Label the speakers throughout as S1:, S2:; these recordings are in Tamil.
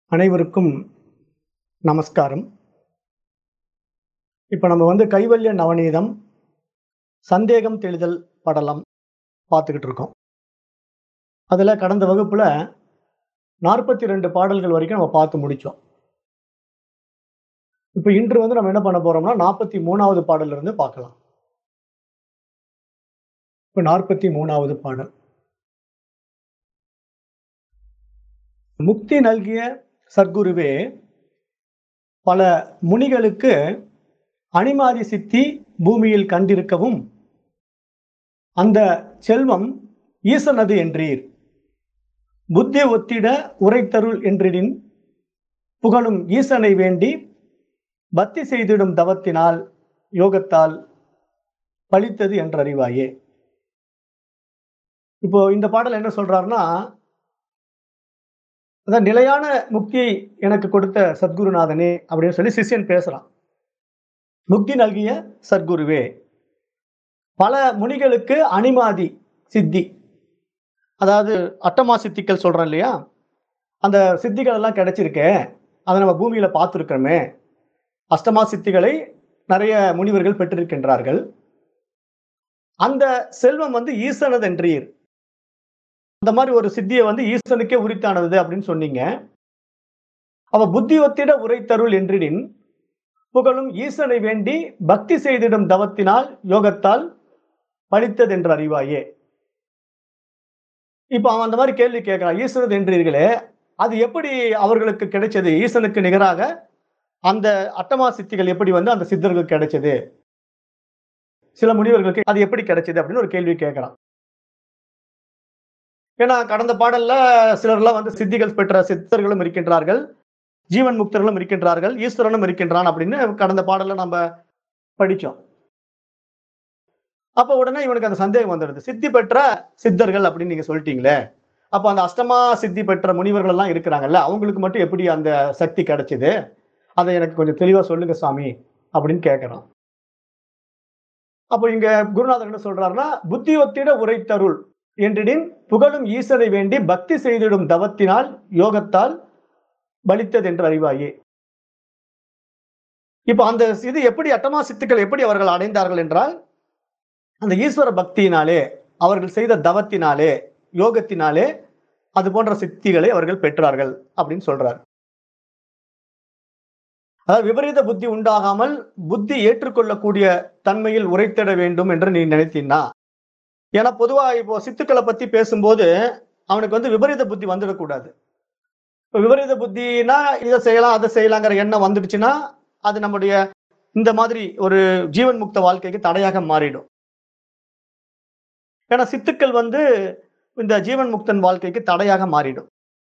S1: அனைவருக்கும் நமஸ்காரம் இப்போ நம்ம வந்து கைவல்ய நவநீதம் சந்தேகம் தெளிதல் படலம் பார்த்துக்கிட்டு இருக்கோம் அதில் கடந்த வகுப்பில் நாற்பத்தி ரெண்டு பாடல்கள் வரைக்கும் நம்ம பார்த்து முடித்தோம் இப்போ இன்று வந்து நம்ம என்ன பண்ண போறோம்னா நாற்பத்தி மூணாவது பாடல்ல இருந்து பார்க்கலாம் இப்போ நாற்பத்தி மூணாவது பாடல் முக்தி நல்கிய சர்க்குருவே பல முனிகளுக்கு அணிமாதி சித்தி பூமியில் கண்டிருக்கவும் அந்த செல்வம் ஈசனது என்றீர் புத்தி ஒத்திட உரைத்தருள் என்றிடின் புகழும் ஈசனை வேண்டி பக்தி செய்திடும் தவத்தினால் யோகத்தால் பலித்தது என்றறிவாயே இப்போ இந்த பாடல் என்ன சொல்றாருன்னா அதான் நிலையான முக்தியை எனக்கு கொடுத்த சத்குருநாதனே அப்படின்னு சொல்லி சிஷ்யன் பேசுறான் முக்தி நல்கிய சத்குருவே பல முனிகளுக்கு அணிமாதி சித்தி அதாவது அட்டமா சித்திகள் சொல்றோம் இல்லையா அந்த சித்திகள் எல்லாம் கிடைச்சிருக்கே அதை நம்ம பூமியில பார்த்துருக்கிறோமே அஷ்டமா சித்திகளை நிறைய முனிவர்கள் பெற்றிருக்கின்றார்கள் அந்த செல்வம் வந்து ஈசனது என்றீர் அந்த மாதிரி ஒரு சித்தியை வந்து ஈசனுக்கே உரித்தானது அப்படின்னு சொன்னீங்க அவ புத்தி ஒத்திட உரைத்தருள் என்றிடின் புகழும் ஈசனை வேண்டி பக்தி செய்திடும் தவத்தினால் யோகத்தால் பழித்தது என்று அறிவாயே இப்ப அவன் அந்த மாதிரி கேள்வி கேட்கிறான் ஈசனது என்றீர்களே அது எப்படி அவர்களுக்கு கிடைச்சது ஈசனுக்கு நிகராக அந்த அட்டமா சித்திகள் எப்படி வந்து அந்த சித்தர்களுக்கு கிடைச்சது சில முனிவர்களுக்கு அது எப்படி கிடைச்சது அப்படின்னு ஒரு கேள்வி கேட்கிறான் ஏன்னா கடந்த பாடல்ல சிலர்லாம் வந்து சித்திகள் பெற்ற சித்தர்களும் இருக்கின்றார்கள் ஜீவன் முக்தர்களும் இருக்கின்றார்கள் ஈஸ்வரனும் இருக்கின்றான் அப்படின்னு கடந்த பாடல்ல நம்ம படிச்சோம் அப்ப உடனே இவனுக்கு அந்த சந்தேகம் வந்துடுது சித்தி பெற்ற சித்தர்கள் அப்படின்னு நீங்க சொல்லிட்டீங்களே அப்ப அந்த அஷ்டமா சித்தி பெற்ற முனிவர்கள் எல்லாம் இருக்கிறாங்கல்ல அவங்களுக்கு மட்டும் எப்படி அந்த சக்தி கிடைச்சது அதை எனக்கு கொஞ்சம் தெளிவா சொல்லுங்க சாமி அப்படின்னு கேட்கிறான் அப்போ இங்க குருநாதர் என்ன சொல்றாருன்னா புத்தி ஒத்திட உரைத்தருள் என்றிடின் புகழும் ஈசனை வேண்டி பக்தி செய்திடும் தவத்தினால் யோகத்தால் பலித்தது என்று அறிவாயே இப்ப அந்த இது எப்படி அட்டமா சித்துக்கள் எப்படி அவர்கள் அடைந்தார்கள் என்றால் அந்த ஈஸ்வர பக்தியினாலே அவர்கள் செய்த தவத்தினாலே யோகத்தினாலே அது போன்ற சித்திகளை அவர்கள் பெற்றார்கள் அப்படின்னு சொல்றார் அதாவது விபரீத புத்தி உண்டாகாமல் புத்தி ஏற்றுக்கொள்ளக்கூடிய தன்மையில் உரைத்திட வேண்டும் என்று நீ நினைத்தீன்னா ஏன்னா பொதுவா இப்போ சித்துக்களை பத்தி பேசும்போது அவனுக்கு வந்து விபரீத புத்தி வந்துடக்கூடாது இப்போ விபரீத புத்தினா இதை செய்யலாம் அதை செய்யலாங்கிற எண்ணம் வந்துடுச்சுன்னா அது நம்முடைய இந்த மாதிரி ஒரு ஜீவன் முக்த வாழ்க்கைக்கு தடையாக மாறிடும் ஏன்னா சித்துக்கள் வந்து இந்த ஜீவன் முக்தன் வாழ்க்கைக்கு தடையாக மாறிடும்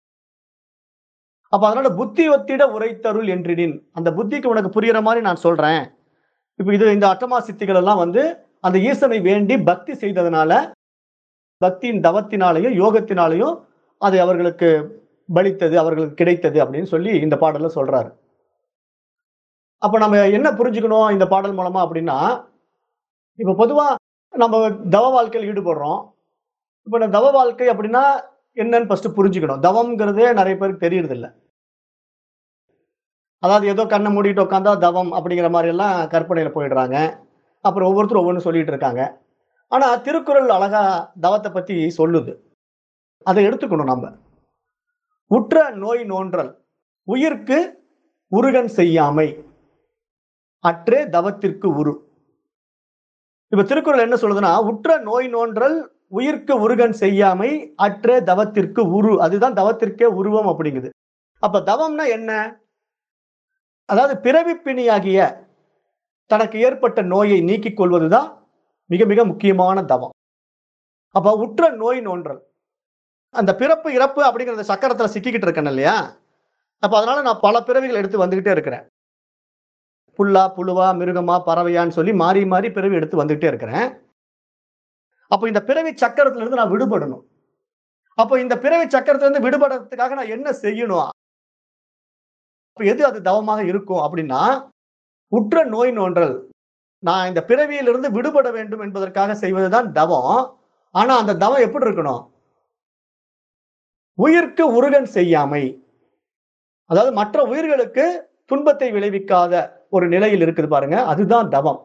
S1: அப்ப அதனால புத்தி ஒத்திட உரைத்தருள் என்றிடின் அந்த புத்திக்கு உனக்கு புரியுற மாதிரி நான் சொல்றேன் இப்ப இது இந்த அட்டமா சித்திகள் எல்லாம் வந்து அந்த ஈசனை வேண்டி பக்தி செய்ததுனால பக்தியின் தவத்தினாலையும் யோகத்தினாலையும் அது அவர்களுக்கு பலித்தது அவர்களுக்கு கிடைத்தது அப்படின்னு சொல்லி இந்த பாடல்ல சொல்றாரு அப்ப நம்ம என்ன புரிஞ்சுக்கணும் இந்த பாடல் மூலமா அப்படின்னா இப்ப பொதுவா நம்ம தவ வாழ்க்கையில் ஈடுபடுறோம் இப்ப இந்த தவ வாழ்க்கை அப்படின்னா என்னன்னு ஃபர்ஸ்ட் புரிஞ்சுக்கணும் தவம்ங்கிறதே நிறைய பேருக்கு தெரியறது இல்லை அதாவது ஏதோ கண்ணை மூடிட்டு உட்காந்தா தவம் அப்படிங்கிற மாதிரி எல்லாம் கற்பனையில போயிடுறாங்க அப்புறம் ஒவ்வொருத்தரும் ஒவ்வொன்று சொல்லிட்டு இருக்காங்க ஆனா திருக்குறள் அழகா தவத்தை பத்தி சொல்லுது அதை எடுத்துக்கணும் நம்ம உற்ற நோய் நோன்றல் உயிர்க்கு உருகன் செய்யாமை அற்றே தவத்திற்கு உரு இப்ப திருக்குறள் என்ன சொல்லுதுன்னா உற்ற நோய் நோன்றல் உயிர்க்கு உருகன் செய்யாமை அற்றே தவத்திற்கு உரு அதுதான் தவத்திற்கே உருவம் அப்படிங்குது அப்ப தவம்னா என்ன அதாவது பிறவிப்பிணியாகிய தனக்கு ஏற்பட்ட நோயை நீக்கிக் கொள்வதுதான் மிக மிக முக்கியமான தவம் அப்ப உற்ற நோய் நோன்றல் அந்த பிறப்பு இறப்பு அப்படிங்கிற சக்கரத்துல சிக்கிக்கிட்டு இருக்கேன் இல்லையா அப்ப அதனால நான் பல பிறவிகள் எடுத்து வந்துகிட்டே இருக்கிறேன் புல்லா புழுவா மிருகமா பறவையான்னு சொல்லி மாறி மாறி பிறவி எடுத்து வந்துகிட்டே இருக்கிறேன் அப்போ இந்த பிறவி சக்கரத்துல இருந்து நான் விடுபடணும் அப்போ இந்த பிறவி சக்கரத்துல இருந்து விடுபடுறதுக்காக நான் என்ன செய்யணும் அப்ப எது அது தவமாக இருக்கும் அப்படின்னா உற்ற நோய் நோன்றல் நான் இந்த பிறவியிலிருந்து விடுபட வேண்டும் என்பதற்காக செய்வதுதான் தவம் ஆனா அந்த தவம் எப்படி இருக்கணும் உயிர்க்கு உருகன் செய்யாமை அதாவது மற்ற உயிர்களுக்கு துன்பத்தை விளைவிக்காத ஒரு நிலையில் இருக்குது பாருங்க அதுதான் தவம்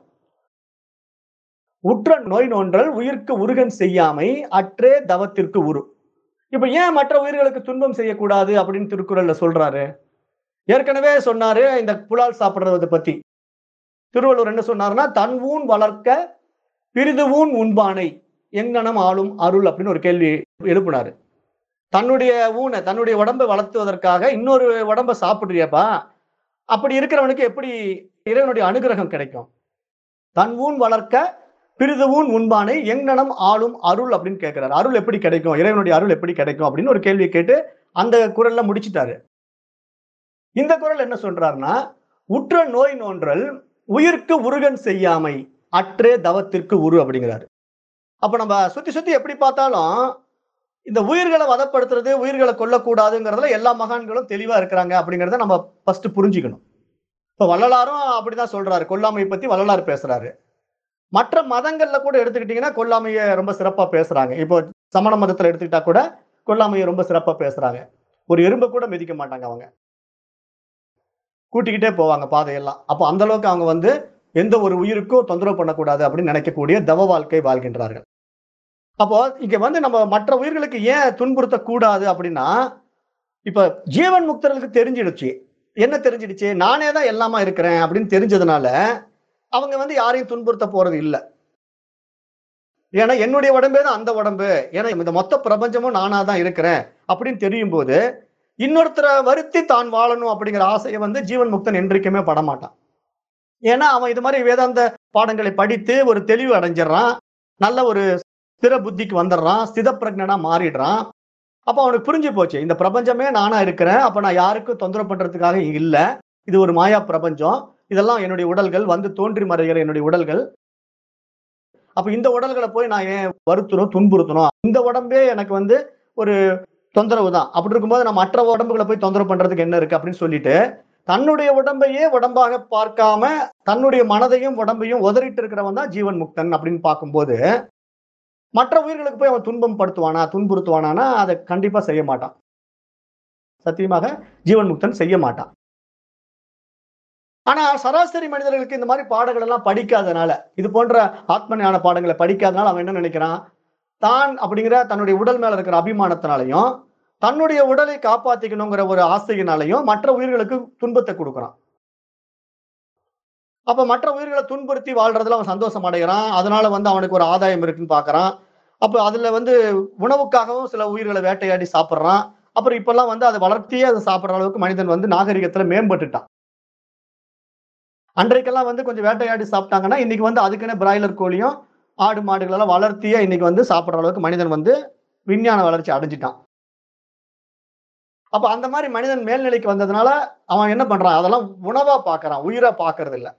S1: உற்ற நோய் நோன்றல் உயிர்க்கு உருகன் செய்யாமை அற்றே தவத்திற்கு உரு இப்ப ஏன் மற்ற உயிர்களுக்கு துன்பம் செய்யக்கூடாது அப்படின்னு திருக்குறள்ல சொல்றாரு ஏற்கனவே சொன்னாரு இந்த புலால் சாப்பிடுறத பத்தி திருவள்ளுவர் என்ன சொன்னாருன்னா தன் ஊன் வளர்க்க பிரிது ஊன் உண்பானை எங்கனம் ஆளும் அருள் அப்படின்னு ஒரு கேள்வி எழுப்பினாரு தன்னுடைய ஊனை தன்னுடைய உடம்பை வளர்த்துவதற்காக இன்னொரு உடம்பை சாப்பிடுறியப்பா அப்படி இருக்கிறவனுக்கு எப்படி இறைவனுடைய அனுகிரகம் கிடைக்கும் தன் ஊன் வளர்க்க பிரிது ஊன் உண்பானை எங்கனம் ஆளும் அருள் அப்படின்னு கேட்கிறாரு அருள் எப்படி கிடைக்கும் இறைவனுடைய அருள் எப்படி கிடைக்கும் அப்படின்னு ஒரு கேள்வி கேட்டு அந்த குரல்ல முடிச்சிட்டாரு இந்த குரல் என்ன சொல்றாருன்னா உற்ற நோய் நோன்றல் உயிர்க்கு உருகன் செய்யாமை அற்றே தவத்திற்கு உரு அப்படிங்கிறாரு அப்ப நம்ம சுத்தி சுத்தி எப்படி பார்த்தாலும் இந்த உயிர்களை வதப்படுத்துறது உயிர்களை கொல்லக்கூடாதுங்கிறதுல எல்லா மகான்களும் தெளிவா இருக்கிறாங்க அப்படிங்கிறத நம்ம ஃபர்ஸ்ட் புரிஞ்சுக்கணும் இப்ப வள்ளலாரும் அப்படிதான் சொல்றாரு கொல்லாமையை பத்தி வள்ளலார் பேசுறாரு மற்ற மதங்கள்ல கூட எடுத்துக்கிட்டீங்கன்னா கொல்லாமையை ரொம்ப சிறப்பா பேசுறாங்க இப்போ சமண மதத்துல எடுத்துக்கிட்டா கூட கொல்லாமையை ரொம்ப சிறப்பா பேசுறாங்க ஒரு எறும்பை கூட மிதிக்க மாட்டாங்க அவங்க கூட்டிக்கிட்டே போவாங்க பாதையெல்லாம் அப்போ அந்த அளவுக்கு அவங்க வந்து எந்த ஒரு உயிருக்கும் தொந்தரவு பண்ணக்கூடாது அப்படின்னு நினைக்கக்கூடிய தவ வாழ்க்கை வாழ்கின்றார்கள் அப்போ இங்க வந்து நம்ம மற்ற உயிர்களுக்கு ஏன் துன்புறுத்தக்கூடாது அப்படின்னா இப்ப ஜீவன் முக்தர்களுக்கு தெரிஞ்சிடுச்சு என்ன தெரிஞ்சிடுச்சு நானே தான் எல்லாமா இருக்கிறேன் அப்படின்னு தெரிஞ்சதுனால அவங்க வந்து யாரையும் துன்புறுத்த போறது இல்லை ஏன்னா என்னுடைய உடம்பே தான் அந்த உடம்பு ஏன்னா இந்த மொத்த பிரபஞ்சமும் நானா தான் இருக்கிறேன் அப்படின்னு தெரியும் போது இன்னொருத்தரை வருத்தி தான் வாழணும் அப்படிங்கிற ஆசையை வந்து ஜீவன் முக்தன் என்றைக்குமே படமாட்டான் ஏன்னா அவன் இது மாதிரி வேதாந்த பாடங்களை படித்து ஒரு தெளிவு அடைஞ்சிடறான் நல்ல ஒரு ஸ்திர புத்திக்கு வந்துடுறான் ஸ்தித பிரஜனா மாறிடுறான் அப்போ அவனுக்கு புரிஞ்சு போச்சு இந்த பிரபஞ்சமே நானா இருக்கிறேன் அப்ப நான் யாருக்கும் தொந்தரவு பண்றதுக்காக இல்ல இது ஒரு மாயா பிரபஞ்சம் இதெல்லாம் என்னுடைய உடல்கள் வந்து தோன்றி மறைகிற என்னுடைய உடல்கள் அப்ப இந்த உடல்களை போய் நான் ஏன் வருத்தணும் துன்புறுத்தணும் இந்த உடம்பே எனக்கு வந்து ஒரு தொந்தரவு தான் அப்படி இருக்கும்போது நான் மற்ற உடம்புகளை போய் தொந்தரவு பண்றதுக்கு என்ன இருக்கு அப்படின்னு சொல்லிட்டு தன்னுடைய உடம்பையே உடம்பாக பார்க்காம தன்னுடைய மனதையும் உடம்பையும் உதறிட்டு இருக்கிறவன் தான் ஜீவன் முக்தன் அப்படின்னு பார்க்கும்போது மற்ற உயிர்களுக்கு போய் அவன் துன்பம் படுத்துவானா துன்புறுத்துவானா அதை கண்டிப்பா செய்ய மாட்டான் சத்தியமாக ஜீவன் முக்தன் செய்ய மாட்டான் ஆனா சராசரி மனிதர்களுக்கு இந்த மாதிரி பாடங்கள் எல்லாம் படிக்காதனால இது போன்ற ஆத்ம ஞான பாடங்களை படிக்காதனால அவன் என்ன நினைக்கிறான் தான் அப்படிங்கிற தன்னுடைய உடல் மேல இருக்கிற அபிமானத்தினாலையும் தன்னுடைய உடலை காப்பாத்திக்கணுங்கிற ஒரு ஆசையினாலையும் மற்ற உயிர்களுக்கு துன்பத்தை கொடுக்குறான் அப்ப மற்ற உயிர்களை துன்புறுத்தி வாழ்றதுல அவன் சந்தோஷம் அடைகிறான் அதனால வந்து அவனுக்கு ஒரு ஆதாயம் இருக்குன்னு பாக்குறான் அப்ப அதுல வந்து உணவுக்காகவும் சில உயிர்களை வேட்டையாடி சாப்பிட்றான் அப்புறம் இப்பெல்லாம் வந்து அதை வளர்த்தியே அதை சாப்பிடுற அளவுக்கு மனிதன் வந்து நாகரிகத்துல மேம்பட்டுட்டான் அன்றைக்கெல்லாம் வந்து கொஞ்சம் வேட்டையாடி சாப்பிட்டாங்கன்னா இன்னைக்கு வந்து அதுக்குன்னு பிராய்லர் கோழியும் ஆடு மாடுகள் எல்லாம் வளர்த்தியே இன்னைக்கு வந்து சாப்பிடுற அளவுக்கு மனிதன் வந்து விஞ்ஞான வளர்ச்சி அடைஞ்சிட்டான் அப்ப அந்த மாதிரி மனிதன் மேல்நிலைக்கு வந்ததுனால அவன் என்ன பண்றான் அதெல்லாம் உணவா பாக்குறான் உயிரா பாக்குறது இல்ல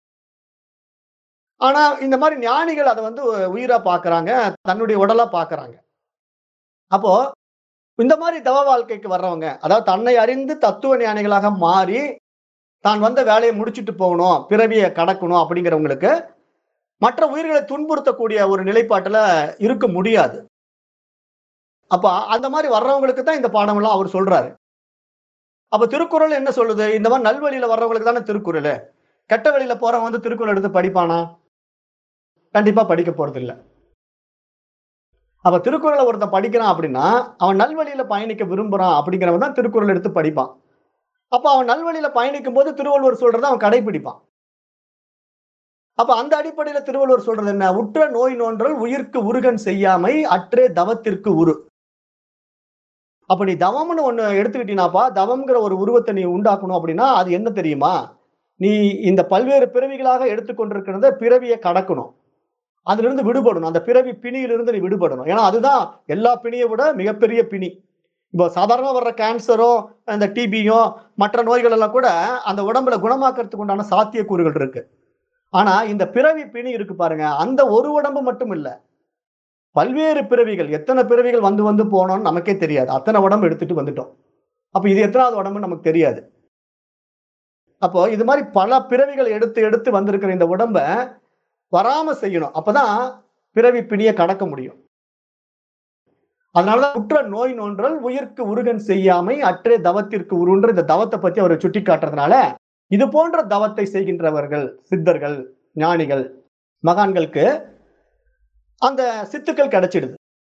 S1: ஆனா இந்த மாதிரி ஞானிகள் அதை வந்து உயிரா பாக்குறாங்க தன்னுடைய உடலா பாக்குறாங்க அப்போ இந்த மாதிரி தவ வாழ்க்கைக்கு வர்றவங்க அதாவது தன்னை அறிந்து தத்துவ ஞானிகளாக மாறி தான் வந்த வேலையை முடிச்சுட்டு போகணும் பிறவியை கடக்கணும் அப்படிங்கிறவங்களுக்கு மற்ற உயிர்களை துன்புறுத்தக்கூடிய ஒரு நிலைப்பாட்டுல இருக்க முடியாது அப்ப அந்த மாதிரி வர்றவங்களுக்கு தான் இந்த பாடம் எல்லாம் அவர் சொல்றாரு அப்ப திருக்குறள் என்ன சொல்லுது இந்த மாதிரி நல்வழியில வர்றவங்களுக்கு தானே திருக்குறள் கெட்ட வழியில போறவன் வந்து திருக்குறள் எடுத்து படிப்பானா கண்டிப்பா படிக்க போறது இல்ல அப்ப திருக்குறளை ஒருத்தன் படிக்கிறான் அப்படின்னா அவன் நல்வழியில பயணிக்க விரும்புறான் அப்படிங்கிறவன் தான் திருக்குறள் எடுத்து படிப்பான் அப்ப அவன் நல்வழியில பயணிக்கும் போது திருவள்ளுவர் சொல்றதை அவன் கடைபிடிப்பான் அப்ப அந்த அடிப்படையில திருவள்ளுவர் சொல்றது என்ன உற்ற நோய் நோன்றல் உயிர்க்கு உருகன் செய்யாமை அற்றே தவத்திற்கு உரு அப்ப நீ தவம்னு ஒண்ணு எடுத்துக்கிட்டீனாப்பா தவம்ங்கிற ஒரு உருவத்தை நீ உண்டாக்கணும் அப்படின்னா அது என்ன தெரியுமா நீ இந்த பல்வேறு பிறவிகளாக எடுத்துக்கொண்டிருக்கிறத பிறவியை கடக்கணும் அதுல இருந்து விடுபடணும் அந்த பிறவி பிணியிலிருந்து நீ விடுபடணும் ஏன்னா அதுதான் எல்லா பிணியை விட மிகப்பெரிய பிணி இப்போ சாதாரணமா வர்ற கேன்சரோ அந்த டிபியோ மற்ற நோய்கள் எல்லாம் கூட அந்த உடம்புல குணமாக்குறதுக்கு உண்டான சாத்தியக்கூறுகள் இருக்கு ஆனா இந்த பிறவி பிணி இருக்கு பாருங்க அந்த ஒரு உடம்பு மட்டும் இல்ல பல்வேறு பிறவிகள் எத்தனை பிறவிகள் வந்து வந்து போனோம்னு நமக்கே தெரியாது அத்தனை உடம்பு எடுத்துட்டு வந்துட்டோம் அப்ப இது எத்தனாவது உடம்பு நமக்கு தெரியாது அப்போ இது மாதிரி பல பிறவிகள் எடுத்து எடுத்து வந்திருக்கிற இந்த உடம்ப வராம செய்யணும் அப்பதான் பிறவி பிணியை கடக்க முடியும் அதனாலதான் குற்ற நோய் நோன்றல் உயிர்க்கு உருகன் செய்யாமை அற்றே தவத்திற்கு உருன்ற இந்த தவத்தை பத்தி அவர் சுட்டி காட்டுறதுனால இது போன்ற தவத்தை செய்கின்றவர்கள் சித்தர்கள் ஞானிகள் மகான்களுக்கு அந்த சித்துக்கள் கிடைச்சிடுது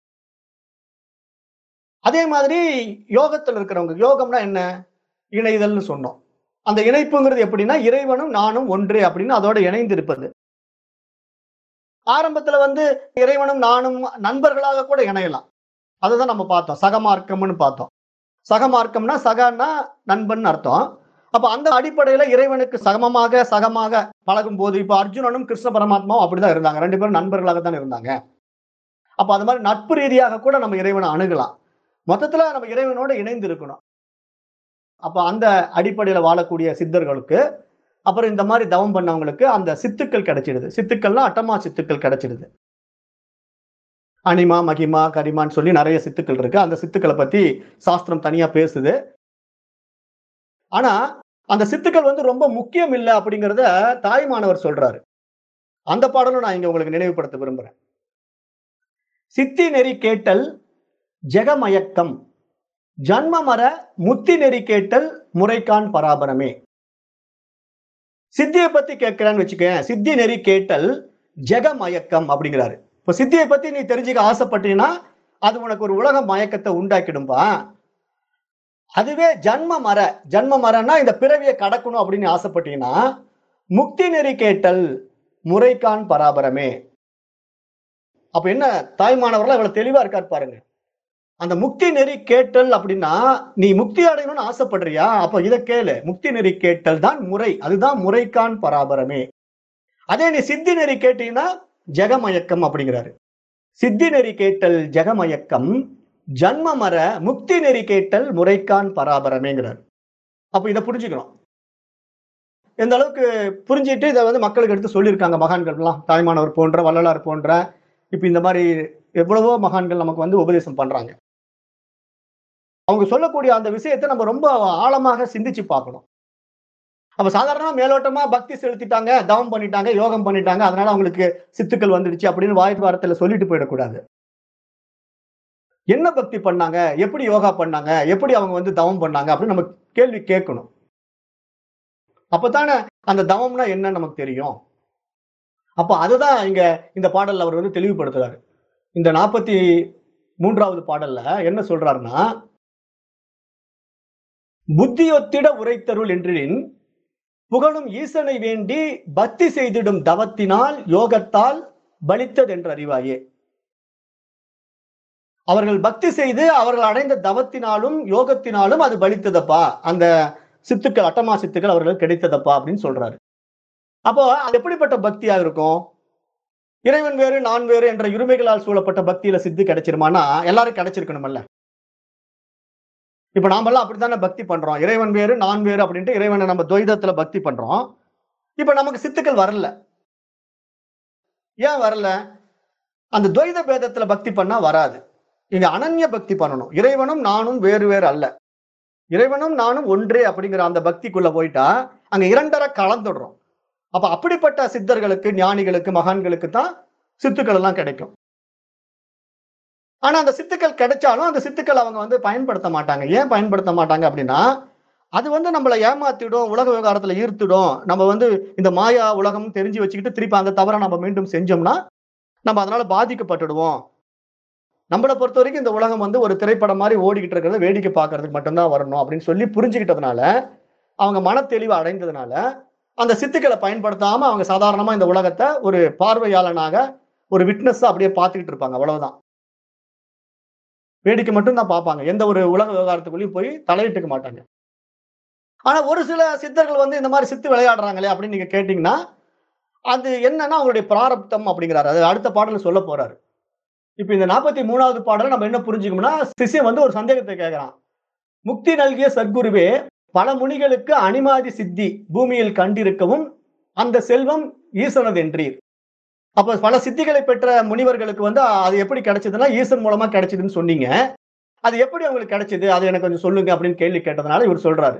S1: அதே மாதிரி யோகத்தில் இருக்கிறவங்க யோகம்னா என்ன இணைதல்னு சொன்னோம் அந்த இணைப்புங்கிறது எப்படின்னா இறைவனும் நானும் ஒன்றே அப்படின்னு அதோட இணைந்து இருப்பது ஆரம்பத்துல வந்து இறைவனும் நானும் நண்பர்களாக கூட இணையலாம் அதுதான் நம்ம பார்த்தோம் சகமார்க்கம்னு பார்த்தோம் சகமார்க்கம்னா சகன்னா நண்பன் அர்த்தம் அப்ப அந்த அடிப்படையில இறைவனுக்கு சகமமாக சகமாக பழகும் போது இப்ப அர்ஜுனனும் கிருஷ்ண பரமாத்மாவும் அப்படிதான் இருந்தாங்க ரெண்டு பேரும் நண்பர்களாக தான் இருந்தாங்க அப்ப அது மாதிரி நட்பு ரீதியாக கூட நம்ம இறைவனை அணுகலாம் மொத்தத்துல நம்ம இறைவனோட இணைந்து இருக்கணும் அப்ப அந்த அடிப்படையில வாழக்கூடிய சித்தர்களுக்கு அப்புறம் இந்த மாதிரி தவம் பண்ணவங்களுக்கு அந்த சித்துக்கள் கிடைச்சிடுது சித்துக்கள்னா அட்டமா சித்துக்கள் கிடைச்சிடுது அனிமா மகிமா கரிமான்னு சொல்லி நிறைய சித்துக்கள் இருக்கு அந்த சித்துக்களை பத்தி சாஸ்திரம் தனியா பேசுது ஆனா அந்த சித்துக்கள் வந்து ரொம்ப முக்கியம் இல்லை அப்படிங்கிறத தாய்மானவர் சொல்றாரு அந்த பாடலும் நான் இங்க உங்களுக்கு நினைவுபடுத்த விரும்புறேன் சித்தி நெறி கேட்டல் ஜெகமயக்கம் ஜன்மமர முத்தி நெறி கேட்டல் முறைக்கான் பராபரமே சித்தியை பத்தி கேட்கிறேன்னு வச்சுக்கேன் சித்தி நெறி கேட்டல் ஜெகமயக்கம் அப்படிங்கிறாரு இப்ப சித்தியை பத்தி நீ தெரிஞ்சுக்க ஆசைப்பட்டீங்கன்னா அது உனக்கு ஒரு உலக மயக்கத்தை உண்டாக்கிடும்பா அதுவே ஜன்ம மர ஜன்ம மரன்னா இந்த பிறவியை கடக்கணும் அப்படின்னு ஆசைப்பட்டீங்கன்னா முக்தி நெறி கேட்டல் முறைக்கான் பராபரமே அப்ப என்ன தாய்மானவர்கள் இவ்வளவு தெளிவா இருக்கார் பாருங்க அந்த முக்தி நெறி கேட்டல் அப்படின்னா நீ முக்தி அடையணும்னு ஆசைப்படுறியா அப்ப இதை கேளு முக்தி நெறி கேட்டல் தான் முறை அதுதான் முறைக்கான் பராபரமே அதே நீ சித்தி நெறி கேட்டீங்கன்னா ஜெகமயக்கம் அப்படிங்கிறாரு சித்தி நெறி கேட்டல் ஜெகமயக்கம் ஜன்மமர முக்தி நெறி கேட்டல் முறைக்கான் பராபரமேங்கிறார் அப்ப இதை புரிஞ்சுக்கணும் எந்த அளவுக்கு புரிஞ்சிட்டு இதை வந்து மக்களுக்கு எடுத்து சொல்லியிருக்காங்க மகான்கள்லாம் தாய்மானவர் போன்ற வள்ளலார் போன்ற இப்ப இந்த மாதிரி எவ்வளவோ மகான்கள் நமக்கு வந்து உபதேசம் பண்றாங்க அவங்க சொல்லக்கூடிய அந்த விஷயத்தை நம்ம ரொம்ப ஆழமாக சிந்திச்சு பார்க்கணும் அப்ப சாதாரணமா மேலோட்டமா பக்தி செலுத்திட்டாங்க தவம் பண்ணிட்டாங்க யோகம் பண்ணிட்டாங்க அதனால அவங்களுக்கு சித்துக்கள் வந்துடுச்சு அப்படின்னு வாய் வாரத்துல சொல்லிட்டு போயிடக்கூடாது என்ன பக்தி பண்ணாங்க எப்படி யோகா பண்ணாங்க எப்படி அவங்க வந்து தவம் பண்ணாங்க அப்படின்னு நம்ம கேள்வி கேட்கணும் அப்பதானே அந்த தவம்னா என்ன நமக்கு தெரியும் அப்ப அதுதான் இங்க இந்த பாடல்ல அவர் வந்து தெளிவுபடுத்துறாரு இந்த நாற்பத்தி மூன்றாவது பாடல்ல என்ன சொல்றாருன்னா புத்தியொத்திட உரைத்தருள் என்றின் புகழும் ஈசனை வேண்டி பக்தி செய்திடும் தவத்தினால் யோகத்தால் பலித்ததென்று அறிவாயே அவர்கள் பக்தி செய்து அவர்கள் அடைந்த தவத்தினாலும் யோகத்தினாலும் அது பலித்ததப்பா அந்த சித்துக்கள் அட்டமா சித்துக்கள் அவர்கள் கிடைத்ததப்பா அப்படின்னு சொல்றாரு அப்போ அது எப்படிப்பட்ட பக்தியா இருக்கும் இறைவன் வேறு நான் வேறு என்ற இருமைகளால் சூழப்பட்ட பக்தியில சித்து கிடைச்சிருமானா எல்லாரும் கிடைச்சிருக்கணும்ல இப்ப நாமெல்லாம் அப்படித்தானே பக்தி பண்றோம் இறைவன் வேறு நான் வேறு அப்படின்ட்டு இறைவனை நம்ம துவைதத்துல பக்தி பண்றோம் இப்ப நமக்கு சித்துக்கள் வரல ஏன் வரல அந்த துவைத பேதத்துல பக்தி பண்ணா வராது இங்க அனன்ய பக்தி பண்ணணும் இறைவனும் நானும் வேறு வேறு அல்ல இறைவனும் நானும் ஒன்றே அப்படிங்கிற அந்த பக்திக்குள்ள போயிட்டா அங்க இரண்டரை கலந்துடுறோம் அப்ப அப்படிப்பட்ட சித்தர்களுக்கு ஞானிகளுக்கு மகான்களுக்கு தான் சித்துக்கள் எல்லாம் கிடைக்கும் ஆனா அந்த சித்துக்கள் கிடைச்சாலும் அந்த சித்துக்கள் அவங்க வந்து பயன்படுத்த மாட்டாங்க ஏன் பயன்படுத்த மாட்டாங்க அப்படின்னா அது வந்து நம்மளை ஏமாத்திடும் உலக விவகாரத்துல ஈர்த்துடும் நம்ம வந்து இந்த மாயா உலகம் தெரிஞ்சு வச்சுக்கிட்டு திருப்பி அந்த தவிர நம்ம மீண்டும் செஞ்சோம்னா நம்ம அதனால பாதிக்கப்பட்டுடுவோம் நம்மளை பொறுத்த வரைக்கும் இந்த உலகம் வந்து ஒரு திரைப்படம் மாதிரி ஓடிக்கிட்டு இருக்கிறத வேடிக்கை பார்க்கறதுக்கு மட்டும்தான் வரணும் அப்படின்னு சொல்லி புரிஞ்சுக்கிட்டதுனால அவங்க மன தெளிவு அடைந்ததுனால அந்த சித்துக்களை பயன்படுத்தாம அவங்க சாதாரணமா இந்த உலகத்தை ஒரு பார்வையாளனாக ஒரு விட்னஸ் அப்படியே பார்த்துக்கிட்டு இருப்பாங்க அவ்வளவுதான் வேடிக்கை மட்டும் தான் பார்ப்பாங்க எந்த ஒரு உலக விவகாரத்துக்குள்ளேயும் போய் தலையிட்டுக்க மாட்டாங்க ஆனா ஒரு சில சித்தர்கள் வந்து இந்த மாதிரி சித்து விளையாடுறாங்களே அப்படின்னு நீங்க கேட்டீங்கன்னா அது என்னன்னா அவங்களுடைய பிராரப்தம் அப்படிங்கிறாரு அது அடுத்த பாடல சொல்ல போறாரு இப்ப இந்த நாற்பத்தி மூணாவது பாடல நம்ம என்ன புரிஞ்சுக்கணும்னா சிஷ்யன் வந்து ஒரு சந்தேகத்தை கேட்கிறான் முக்தி நல்கிய சத்குருவே பல முனிகளுக்கு அனிமாதி சித்தி பூமியில் கண்டிருக்கவும் அந்த செல்வம் ஈசனது என்றீர் அப்ப பல சித்திகளை பெற்ற முனிவர்களுக்கு வந்து அது எப்படி கிடைச்சதுன்னா ஈசன் மூலமா கிடைச்சதுன்னு சொன்னீங்க அது எப்படி அவங்களுக்கு கிடைச்சது அதை எனக்கு கொஞ்சம் சொல்லுங்க அப்படின்னு கேள்வி கேட்டதுனால இவர் சொல்றாரு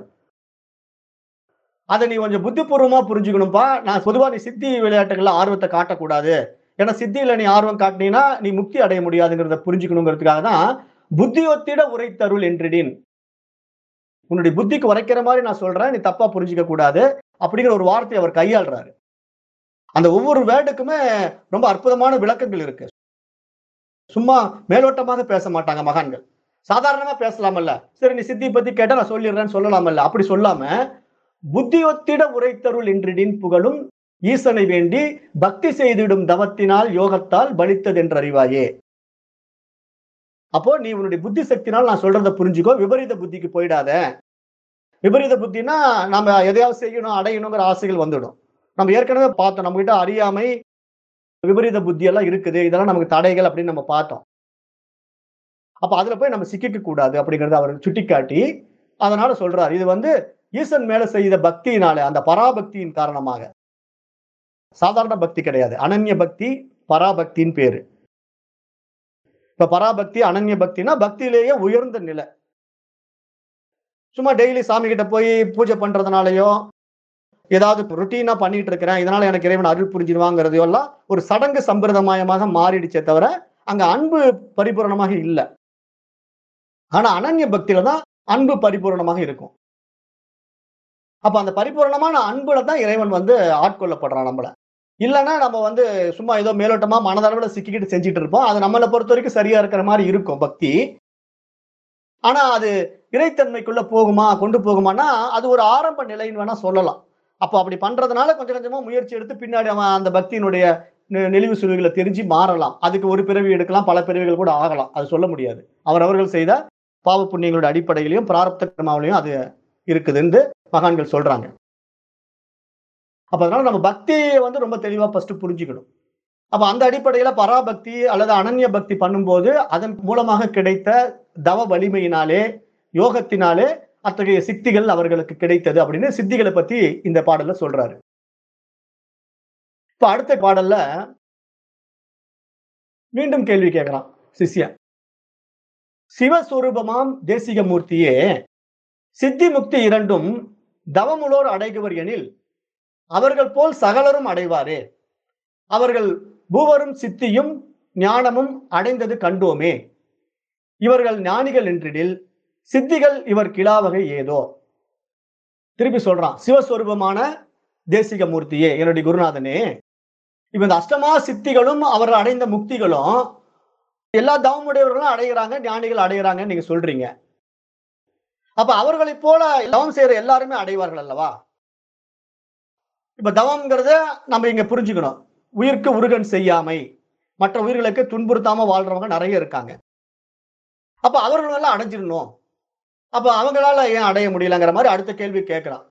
S1: அதை நீ கொஞ்சம் புத்திபூர்வமா புரிஞ்சுக்கணும்ப்பா நான் பொதுவா நீ சித்தி விளையாட்டுகள்ல ஆர்வத்தை காட்டக்கூடாது ஏன்னா சித்தியில நீ ஆர்வம் காட்டினீன்னா நீ முக்தி அடைய முடியாதுங்கிறத புரிஞ்சுக்கணுங்கிறதுக்காக தான் புத்தியொத்திட உரைத்தருள் என்றிடின் உன்னுடைய புத்திக்கு உரைக்கிற மாதிரி நான் சொல்றேன் நீ தப்பா புரிஞ்சுக்க கூடாது அப்படிங்கிற ஒரு வார்த்தையை அவர் கையாளுறாரு அந்த ஒவ்வொரு வேர்டுக்குமே ரொம்ப அற்புதமான விளக்கங்கள் இருக்கு சும்மா மேலோட்டமாக பேச மாட்டாங்க மகான்கள் சாதாரணமா பேசலாமல்ல சரி நீ சித்தி பத்தி கேட்டா நான் சொல்லிடுறேன்னு சொல்லலாமல்ல அப்படி சொல்லாம புத்தியொத்திட உரைத்தருள் என்றிடின் புகழும் ஈசனை வேண்டி பக்தி செய்திடும் தவத்தினால் யோகத்தால் பலித்தது என்று அறிவாயே அப்போ நீ உன்னுடைய புத்தி சக்தினால் நான் சொல்றத புரிஞ்சுக்கோ விபரீத புத்திக்கு போயிடாத விபரீத புத்தினா நம்ம எதையாவது செய்யணும் அடையணுங்கிற ஆசைகள் வந்துடும் நம்ம ஏற்கனவே பார்த்தோம் நம்ம கிட்ட அறியாமை விபரீத புத்தி எல்லாம் இருக்குது இதெல்லாம் நமக்கு தடைகள் அப்படின்னு நம்ம பார்த்தோம் அப்ப அதுல போய் நம்ம சிக்கிக்க கூடாது அப்படிங்கறத அவர் சுட்டிக்காட்டி அதனால சொல்றாரு இது வந்து ஈசன் மேல செய்த பக்தியினால அந்த பராபக்தியின் காரணமாக சாதாரண பக்தி கிடையாது அனன்ய பக்தி பராபக்தின்னு பேரு இப்ப பராபக்தி அனன்ய பக்தினா பக்தியிலேயே உயர்ந்த நிலை சும்மா டெய்லி சாமி கிட்ட போய் பூஜை பண்றதுனாலயோ ஏதாவது ருட்டீனா பண்ணிட்டு இருக்கிறேன் இதனால எனக்கு இறைவன் அருள் புரிஞ்சிருவாங்கிறதையோ எல்லாம் ஒரு சடங்கு சம்பிரதாயமாக மாறிடுச்சே தவிர அங்க அன்பு பரிபூரணமாக இல்லை ஆனா அனன்ய பக்தியில தான் அன்பு பரிபூரணமாக இருக்கும் அப்ப அந்த பரிபூரணமான அன்புல தான் இறைவன் வந்து ஆட்கொள்ளப்படுறான் நம்மள இல்லைன்னா நம்ம வந்து சும்மா ஏதோ மேலோட்டமா மனதளவுல சிக்கிக்கிட்டு செஞ்சுட்டு இருப்போம் அது நம்மளை பொறுத்த வரைக்கும் சரியா இருக்கிற மாதிரி இருக்கும் பக்தி ஆனா அது இறைத்தன்மைக்குள்ள போகுமா கொண்டு போகுமானா அது ஒரு ஆரம்ப நிலைன்னு வேணா சொல்லலாம் அப்போ அப்படி பண்றதுனால கொஞ்சம் கொஞ்சமா முயற்சி எடுத்து பின்னாடி அவன் அந்த பக்தியினுடைய நெ- நெளிவு சுழிவுகளை தெரிஞ்சு மாறலாம் அதுக்கு ஒரு பிறவி எடுக்கலாம் பல பிறவிகள் கூட ஆகலாம் அது சொல்ல முடியாது அவரவர்கள் செய்த பாவ புண்ணியங்களோட அடிப்படையிலையும் பிராரப்த கர்மாவிலையும் அது இருக்குதுன்னு மகான்கள் சொல்றாங்க அப்ப அதனால நம்ம பக்தியை வந்து ரொம்ப தெளிவா ஃபர்ஸ்ட் புரிஞ்சுக்கணும் அப்ப அந்த அடிப்படையில பராபக்தி அல்லது அனன்ய பக்தி பண்ணும்போது அதன் மூலமாக கிடைத்த தவ வலிமையினாலே யோகத்தினாலே அத்தகைய சித்திகள் அவர்களுக்கு கிடைத்தது அப்படின்னு சித்திகளை பத்தி இந்த பாடல்ல சொல்றாரு இப்ப அடுத்த பாடல்ல மீண்டும் கேள்வி கேட்கிறான் சிஷ்யன் சிவஸ்வரூபமாம் தேசிக மூர்த்தியே சித்தி முக்தி இரண்டும் தவமுலோர் அடைகுவர் எனில் அவர்கள் போல் சகலரும் அடைவாரே அவர்கள் பூவரும் சித்தியும் ஞானமும் அடைந்தது கண்டோமே இவர்கள் ஞானிகள் என்றிடில் சித்திகள் இவர் கிளாவகை ஏதோ திருப்பி சொல்றான் சிவஸ்வரூபமான தேசிக மூர்த்தியே என்னுடைய குருநாதனே இப்ப இந்த அஷ்டமா சித்திகளும் அவர் அடைந்த முக்திகளும் எல்லா தவமுடையவர்களும் அடைகிறாங்க ஞானிகள் அடைகிறாங்கன்னு நீங்க சொல்றீங்க அப்ப அவர்களைப் போல தவம் செய்யற எல்லாருமே அடைவார்கள் அல்லவா இப்ப தவம்ங்கிறத நம்ம இங்க புரிஞ்சுக்கணும் உயிர்க்கு உருகன் செய்யாமை மற்ற உயிர்களுக்கு துன்புறுத்தாம வாழ்றவங்க நிறைய இருக்காங்க அப்ப அவர்கள் எல்லாம் அடைஞ்சிடணும் அப்ப அவங்களால ஏன் அடைய முடியலங்கிற மாதிரி அடுத்த கேள்வி கேட்கிறான்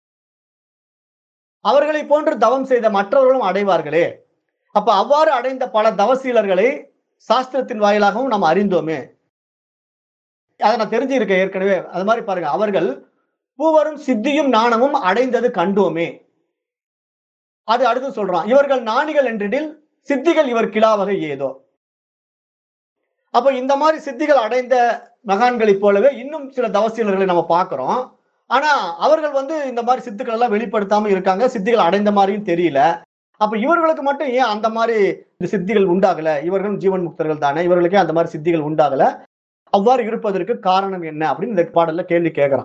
S1: அவர்களை போன்று தவம் செய்த மற்றவர்களும் அடைவார்களே அப்ப அவ்வாறு அடைந்த பல தவசீலர்களை சாஸ்திரத்தின் வாயிலாகவும் நாம் அறிந்தோமே அதை நான் தெரிஞ்சிருக்கேன் ஏற்கனவே அது மாதிரி பாருங்க அவர்கள் பூவரும் சித்தியும் ஞானமும் அடைந்தது கண்டோமே அது அடுத்து சொல்றான் இவர்கள் ஞானிகள் என்றிடில் சித்திகள் இவர் கிளாவகை ஏதோ அப்ப இந்த மாதிரி சித்திகள் அடைந்த மகான்களைப் போலவே இன்னும் சில தவசீலர்களை நம்ம பார்க்கிறோம் ஆனா அவர்கள் வந்து இந்த மாதிரி சித்துக்கள் எல்லாம் வெளிப்படுத்தாம இருக்காங்க சித்திகள் அடைந்த மாதிரியும் தெரியல அப்ப இவர்களுக்கு மட்டும் ஏன் அந்த மாதிரி இந்த சித்திகள் உண்டாகல இவர்களும் ஜீவன் முக்தர்கள் தானே இவர்களுக்கே அந்த மாதிரி சித்திகள் உண்டாகல அவ்வாறு இருப்பதற்கு காரணம் என்ன அப்படின்னு இந்த பாடல்ல கேள்வி கேட்கிறான்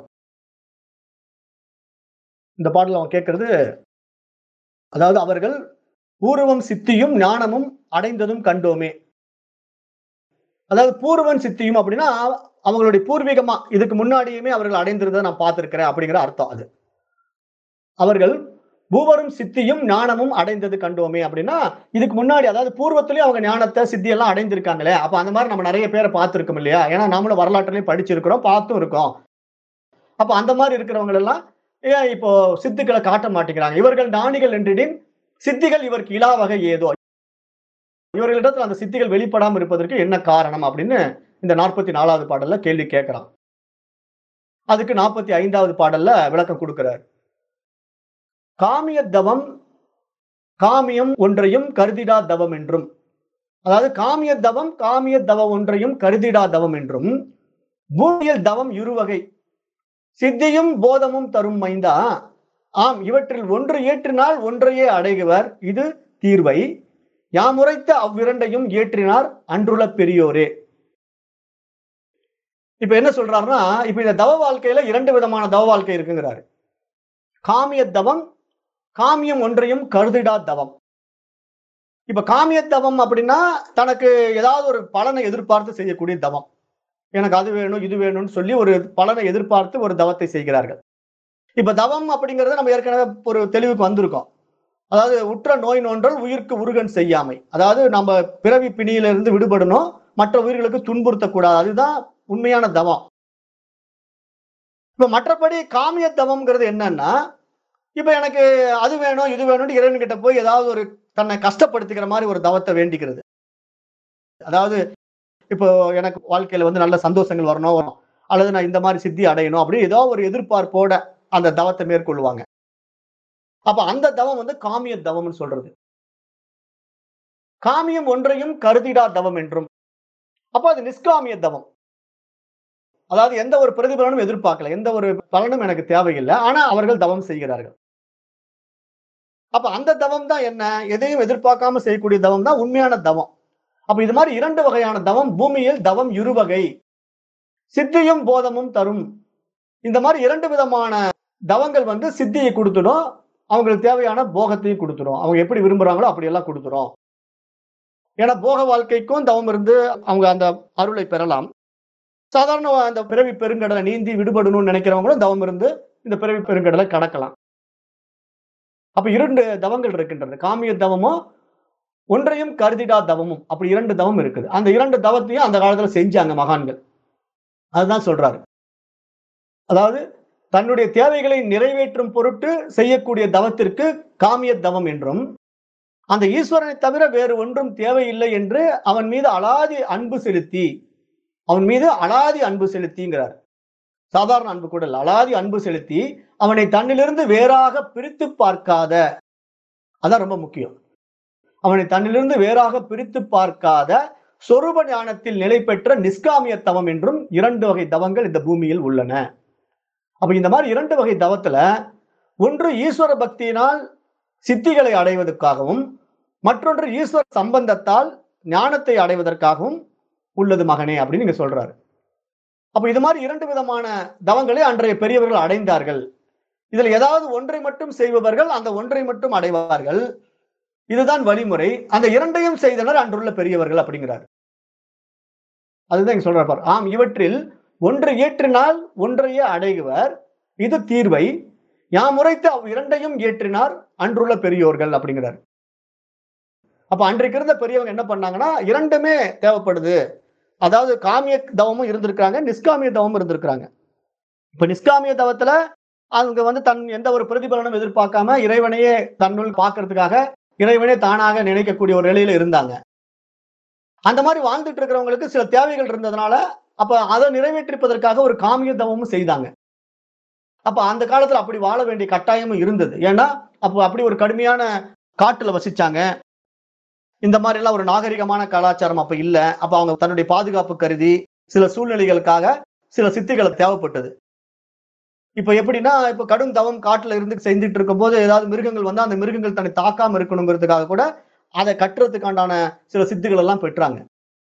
S1: இந்த பாடல் அவன் கேட்கறது அதாவது அவர்கள் பூர்வம் சித்தியும் ஞானமும் அடைந்ததும் கண்டோமே அதாவது பூர்வன் சித்தியும் அப்படின்னா அவங்களுடைய பூர்வீகமா இதுக்கு முன்னாடியுமே அவர்கள் அடைந்திருந்ததை நான் பார்த்திருக்கிறேன் அப்படிங்கிற அர்த்தம் அது அவர்கள் பூவரும் சித்தியும் ஞானமும் அடைந்தது கண்டோமே அப்படின்னா இதுக்கு முன்னாடி அதாவது பூர்வத்திலேயே அவங்க ஞானத்தை சித்தி எல்லாம் அடைந்திருக்காங்களே அப்ப அந்த மாதிரி நம்ம நிறைய பேரை பார்த்திருக்கோம் இல்லையா ஏன்னா நம்மளும் வரலாற்றுலயும் படிச்சிருக்கிறோம் பார்த்தும் இருக்கோம் அப்ப அந்த மாதிரி இருக்கிறவங்க எல்லாம் ஏன் இப்போ சித்துக்களை காட்ட மாட்டேங்கிறாங்க இவர்கள் ஞானிகள் என்றிடின் சித்திகள் இவருக்கு இலா வகை ஏதோ இவர்களிடத்தில் அந்த சித்திகள் வெளிப்படாமல் இருப்பதற்கு என்ன காரணம் அப்படின்னு இந்த நாற்பத்தி நாலாவது பாடல்ல கேள்வி கேட்கிறான் அதுக்கு நாற்பத்தி ஐந்தாவது பாடல்ல விளக்கம் கொடுக்கிறார் காமிய தவம் காமியம் ஒன்றையும் கருதிடா தவம் என்றும் அதாவது காமிய தவம் காமிய தவம் ஒன்றையும் கருதிடா தவம் என்றும் பூமியில் தவம் இருவகை சித்தியும் போதமும் தரும் மைந்தா ஆம் இவற்றில் ஒன்று ஏற்றினால் ஒன்றையே அடைகுவர் இது தீர்வை யாமுரைத்த அவ்விரண்டையும் ஏற்றினார் அன்றுள்ள பெரியோரே இப்ப என்ன சொல்றாருன்னா இப்ப இந்த தவ வாழ்க்கையில இரண்டு விதமான தவ வாழ்க்கை இருக்குங்கிறாரு காமிய தவம் காமியம் ஒன்றையும் கருதிடா தவம் இப்ப காமிய தவம் அப்படின்னா தனக்கு ஏதாவது ஒரு பலனை எதிர்பார்த்து செய்யக்கூடிய தவம் எனக்கு அது வேணும் இது வேணும்னு சொல்லி ஒரு பலனை எதிர்பார்த்து ஒரு தவத்தை செய்கிறார்கள் இப்ப தவம் அப்படிங்கறத நம்ம ஏற்கனவே ஒரு தெளிவுக்கு வந்திருக்கோம் அதாவது உற்ற நோய் நோன்றல் உயிர்க்கு உருகன் செய்யாமை அதாவது நம்ம பிறவி பிணியிலிருந்து விடுபடணும் மற்ற உயிர்களுக்கு துன்புறுத்தக்கூடாது அதுதான் உண்மையான தவம் இப்ப மற்றபடி காமிய தவம்ங்கிறது என்னன்னா இப்ப எனக்கு அது வேணும் இது வேணும்னு இறைவன் கிட்ட போய் ஏதாவது ஒரு தன்னை கஷ்டப்படுத்திக்கிற மாதிரி ஒரு தவத்தை வேண்டிக்கிறது அதாவது இப்போ எனக்கு வாழ்க்கையில வந்து நல்ல சந்தோஷங்கள் வரணும் அல்லது நான் இந்த மாதிரி சித்தி அடையணும் அப்படி ஏதோ ஒரு எதிர்பார்ப்போட அந்த தவத்தை மேற்கொள்வாங்க அப்ப அந்த தவம் வந்து காமிய தவம்னு சொல்றது காமியம் ஒன்றையும் கருதிடா தவம் என்றும் அப்ப அது நிஷ்காமிய தவம் அதாவது எந்த ஒரு பிரதிபலனும் எதிர்பார்க்கல எந்த ஒரு பலனும் எனக்கு தேவையில்லை ஆனா அவர்கள் தவம் செய்கிறார்கள் அப்ப அந்த தவம் தான் என்ன எதையும் எதிர்பார்க்காம செய்யக்கூடிய தவம் தான் உண்மையான தவம் அப்ப இது மாதிரி இரண்டு வகையான தவம் பூமியில் தவம் இருவகை சித்தியும் போதமும் தரும் இந்த மாதிரி இரண்டு விதமான தவங்கள் வந்து சித்தியை கொடுத்துடும் அவங்களுக்கு தேவையான போகத்தையும் கொடுத்துரும் அவங்க எப்படி விரும்புறாங்களோ அப்படி எல்லாம் கொடுத்துரும் ஏன்னா போக வாழ்க்கைக்கும் தவம் இருந்து அவங்க அந்த அருளை பெறலாம் சாதாரண அந்த பிறவி பெருங்கடலை நீந்தி விடுபடணும்னு நினைக்கிறவங்களும் தவம் இருந்து இந்த பிறவி பெருங்கடலை கடக்கலாம் அப்ப இரண்டு தவங்கள் இருக்கின்றது காமிய தவமும் ஒன்றையும் கருதிடா தவமும் அப்படி இரண்டு தவம் இருக்குது அந்த இரண்டு தவத்தையும் அந்த காலத்துல செஞ்சாங்க மகான்கள் அதுதான் சொல்றாரு அதாவது தன்னுடைய தேவைகளை நிறைவேற்றும் பொருட்டு செய்யக்கூடிய தவத்திற்கு காமிய தவம் என்றும் அந்த ஈஸ்வரனை தவிர வேறு ஒன்றும் தேவையில்லை என்று அவன் மீது அலாதி அன்பு செலுத்தி அவன் மீது அலாதி அன்பு செலுத்திங்கிறார் சாதாரண அன்பு கூட இல்லை அலாதி அன்பு செலுத்தி அவனை தன்னிலிருந்து வேறாக பிரித்து பார்க்காத அதான் ரொம்ப முக்கியம் அவனை தன்னிலிருந்து வேறாக பிரித்து பார்க்காத சொரூப ஞானத்தில் நிலை பெற்ற நிஷ்காமிய தவம் என்றும் இரண்டு வகை தவங்கள் இந்த பூமியில் உள்ளன அப்ப இந்த மாதிரி இரண்டு வகை தவத்துல ஒன்று ஈஸ்வர பக்தியினால் சித்திகளை அடைவதற்காகவும் மற்றொன்று ஈஸ்வர சம்பந்தத்தால் ஞானத்தை அடைவதற்காகவும் உள்ளது மகனே அப்படின்னு நீங்க சொல்றாரு அப்ப இது மாதிரி இரண்டு விதமான தவங்களை அன்றைய பெரியவர்கள் அடைந்தார்கள் இதில் ஏதாவது ஒன்றை மட்டும் செய்பவர்கள் அந்த ஒன்றை மட்டும் அடைவார்கள் இதுதான் வழிமுறை அந்த இரண்டையும் செய்தனர் அன்றுள்ள பெரியவர்கள் அப்படிங்கிறார் அதுதான் இங்க சொல்றார் பார் ஆம் இவற்றில் ஒன்று ஏற்றினால் ஒன்றையே அடைகுவர் இது தீர்வை யாம் உரைத்து அவ் இரண்டையும் ஏற்றினார் அன்றுள்ள பெரியோர்கள் அப்படிங்கிறார் அப்ப அன்றைக்கு இருந்த பெரியவங்க என்ன பண்ணாங்கன்னா இரண்டுமே தேவைப்படுது அதாவது காமிய தவமும் இருந்திருக்காங்க நிஷ்காமிய தவமும் இருந்திருக்கிறாங்க இப்ப நிஷ்காமிய தவத்துல அவங்க வந்து தன் எந்த ஒரு பிரதிபலனும் எதிர்பார்க்காம இறைவனையே தன்னுள் பார்க்கறதுக்காக இறைவனே தானாக நினைக்கக்கூடிய ஒரு நிலையில இருந்தாங்க அந்த மாதிரி வாழ்ந்துட்டு இருக்கிறவங்களுக்கு சில தேவைகள் இருந்ததுனால அப்ப அதை நிறைவேற்றிப்பதற்காக ஒரு காமிய தவமும் செய்தாங்க அப்ப அந்த காலத்துல அப்படி வாழ வேண்டிய கட்டாயமும் இருந்தது ஏன்னா அப்போ அப்படி ஒரு கடுமையான காட்டுல வசிச்சாங்க இந்த மாதிரி எல்லாம் ஒரு நாகரிகமான கலாச்சாரம் அப்ப இல்ல அப்ப அவங்க தன்னுடைய பாதுகாப்பு கருதி சில சூழ்நிலைகளுக்காக சில சித்திகளை தேவைப்பட்டது இப்ப எப்படின்னா இப்ப கடும் தவம் காட்டுல இருந்து செஞ்சுட்டு இருக்கும் போது ஏதாவது மிருகங்கள் வந்து அந்த மிருகங்கள் தன்னை தாக்காம இருக்கணுங்கிறதுக்காக கூட அதை கட்டுறதுக்காண்டான சில சித்துகள் எல்லாம் பெற்றாங்க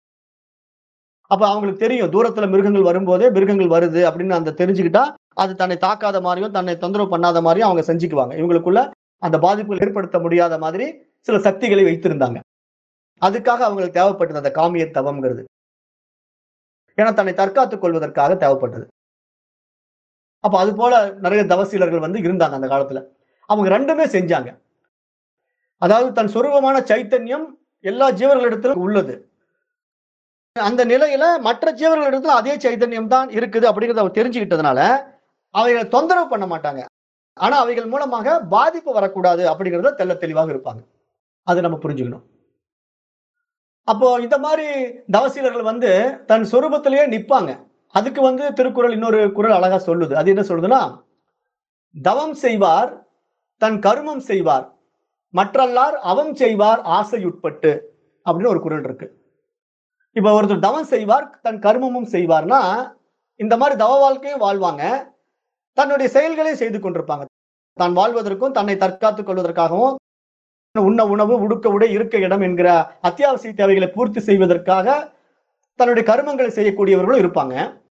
S1: அப்ப அவங்களுக்கு தெரியும் தூரத்துல மிருகங்கள் வரும்போதே மிருகங்கள் வருது அப்படின்னு அந்த தெரிஞ்சுக்கிட்டா அது தன்னை தாக்காத மாதிரியும் தன்னை தொந்தரவு பண்ணாத மாதிரியும் அவங்க செஞ்சுக்குவாங்க இவங்களுக்குள்ள அந்த பாதிப்புகள் ஏற்படுத்த முடியாத மாதிரி சில சக்திகளை வைத்திருந்தாங்க அதுக்காக அவங்களுக்கு தேவைப்பட்டது அந்த காமிய தவம்ங்கிறது ஏன்னா தன்னை தற்காத்துக் கொள்வதற்காக தேவைப்பட்டது அப்ப அது போல நிறைய தவசீலர்கள் வந்து இருந்தாங்க அந்த காலத்துல அவங்க ரெண்டுமே செஞ்சாங்க அதாவது தன் சொரூபமான சைத்தன்யம் எல்லா ஜீவர்களிடத்திலும் உள்ளது அந்த நிலையில மற்ற ஜீவர்களிடத்துல அதே சைத்தன்யம் தான் இருக்குது அப்படிங்கறத அவங்க தெரிஞ்சுக்கிட்டதுனால அவைகளை தொந்தரவு பண்ண மாட்டாங்க ஆனா அவைகள் மூலமாக பாதிப்பு வரக்கூடாது அப்படிங்கறத தெள்ள தெளிவாக இருப்பாங்க அது நம்ம புரிஞ்சுக்கணும் அப்போ இந்த மாதிரி தவசீலர்கள் வந்து தன் சொரூபத்திலேயே நிப்பாங்க அதுக்கு வந்து திருக்குறள் இன்னொரு குறள் அழகா சொல்லுது அது என்ன சொல்லுதுன்னா தவம் செய்வார் தன் கருமம் செய்வார் மற்றல்லார் அவம் செய்வார் ஆசையுட்பட்டு அப்படின்னு ஒரு குறள் இருக்கு இப்ப ஒருத்தர் தவம் செய்வார் தன் கர்மமும் செய்வார்னா இந்த மாதிரி தவ வாழ்க்கையும் வாழ்வாங்க தன்னுடைய செயல்களையும் செய்து கொண்டிருப்பாங்க தான் வாழ்வதற்கும் தன்னை தற்காத்துக் கொள்வதற்காகவும் உண்ண உணவு உடுக்க உடை இருக்க இடம் என்கிற அத்தியாவசிய தேவைகளை பூர்த்தி செய்வதற்காக தன்னுடைய கருமங்களை செய்யக்கூடியவர்களும் இருப்பாங்க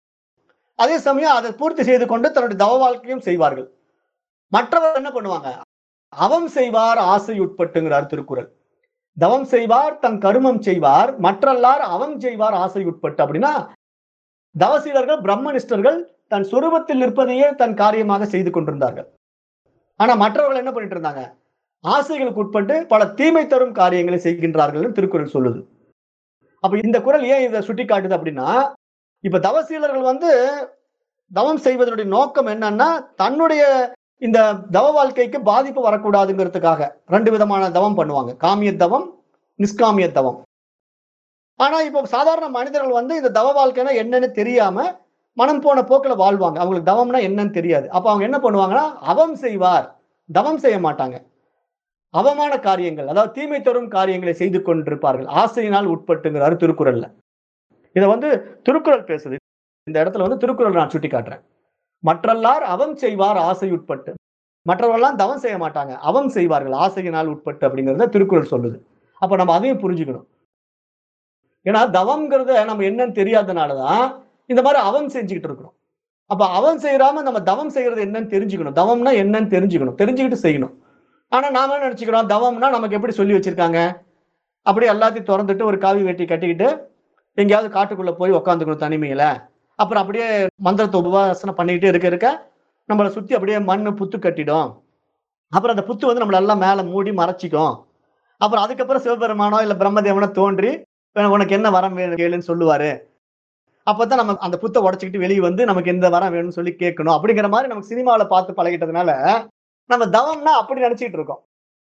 S1: அதே சமயம் அதை பூர்த்தி செய்து கொண்டு தன்னுடைய தவ வாழ்க்கையும் செய்வார்கள் மற்றவர் என்ன பண்ணுவாங்க அவம் செய்வார் ஆசை உட்பட்டுங்கிறார் திருக்குறள் தவம் செய்வார் தன் கருமம் செய்வார் மற்றல்லார் அவம் செய்வார் ஆசை உட்பட்டு அப்படின்னா தவசீலர்கள் பிரம்மனிஷ்டர்கள் தன் சுரூபத்தில் நிற்பதையே தன் காரியமாக செய்து கொண்டிருந்தார்கள் ஆனா மற்றவர்கள் என்ன பண்ணிட்டு இருந்தாங்க ஆசைகளுக்கு உட்பட்டு பல தீமை தரும் காரியங்களை செய்கின்றார்கள் திருக்குறள் சொல்லுது அப்ப இந்த குறள் ஏன் இதை சுட்டி காட்டுது அப்படின்னா இப்ப தவசீலர்கள் வந்து தவம் செய்வதனுடைய நோக்கம் என்னன்னா தன்னுடைய இந்த தவ வாழ்க்கைக்கு பாதிப்பு வரக்கூடாதுங்கிறதுக்காக ரெண்டு விதமான தவம் பண்ணுவாங்க காமிய தவம் நிஷ்காமிய தவம் ஆனா இப்போ சாதாரண மனிதர்கள் வந்து இந்த தவ வாழ்க்கைனா என்னன்னு தெரியாம மனம் போன போக்கில் வாழ்வாங்க அவங்களுக்கு தவம்னா என்னன்னு தெரியாது அப்ப அவங்க என்ன பண்ணுவாங்கன்னா அவம் செய்வார் தவம் செய்ய மாட்டாங்க அவமான காரியங்கள் அதாவது தீமை தரும் காரியங்களை செய்து கொண்டிருப்பார்கள் ஆசையினால் உட்பட்டுங்கிறாரு திருக்குறள்ல இதை வந்து திருக்குறள் பேசுது இந்த இடத்துல வந்து திருக்குறள் நான் சுட்டி காட்டுறேன் மற்றல்லார் அவம் செய்வார் ஆசை உட்பட்டு மற்றவர்கள்லாம் தவம் செய்ய மாட்டாங்க அவம் செய்வார்கள் ஆசையினால் உட்பட்டு அப்படிங்கிறத திருக்குறள் சொல்லுது அப்ப நம்ம அதையும் புரிஞ்சுக்கணும் ஏன்னா தவம்ங்கிறத நம்ம என்னன்னு தெரியாதனாலதான் இந்த மாதிரி அவம் செஞ்சுக்கிட்டு இருக்கிறோம் அப்ப அவம் செய்யறாம நம்ம தவம் செய்யறது என்னன்னு தெரிஞ்சுக்கணும் தவம்னா என்னன்னு தெரிஞ்சுக்கணும் தெரிஞ்சுக்கிட்டு செய்யணும் ஆனா நாம என்ன நினைச்சுக்கிறோம் தவம்னா நமக்கு எப்படி சொல்லி வச்சிருக்காங்க அப்படியே எல்லாத்தையும் திறந்துட்டு ஒரு காவி வெட்டி கட்டிக்கிட்டு எங்கேயாவது காட்டுக்குள்ள போய் உக்காந்துக்கணும் தனிமையில அப்புறம் அப்படியே மந்திரத்தை உபவாசனம் பண்ணிக்கிட்டே இருக்க இருக்க நம்மளை சுத்தி அப்படியே மண்ணு புத்து கட்டிடும் அப்புறம் அந்த புத்து வந்து நம்மள எல்லாம் மேல மூடி மறைச்சிக்கும் அப்புறம் அதுக்கப்புறம் சிவபெருமானோ இல்ல பிரம்மதேவனோ தோன்றி உனக்கு என்ன வரம் வேணும் கேளுன்னு சொல்லுவாரு அப்பதான் நம்ம அந்த புத்தை உடச்சிக்கிட்டு வெளியே வந்து நமக்கு எந்த வரம் வேணும்னு சொல்லி கேட்கணும் அப்படிங்கிற மாதிரி நமக்கு சினிமாவில பார்த்து பழகிட்டதுனால நம்ம தவம்னா அப்படி நினைச்சிட்டு இருக்கோம்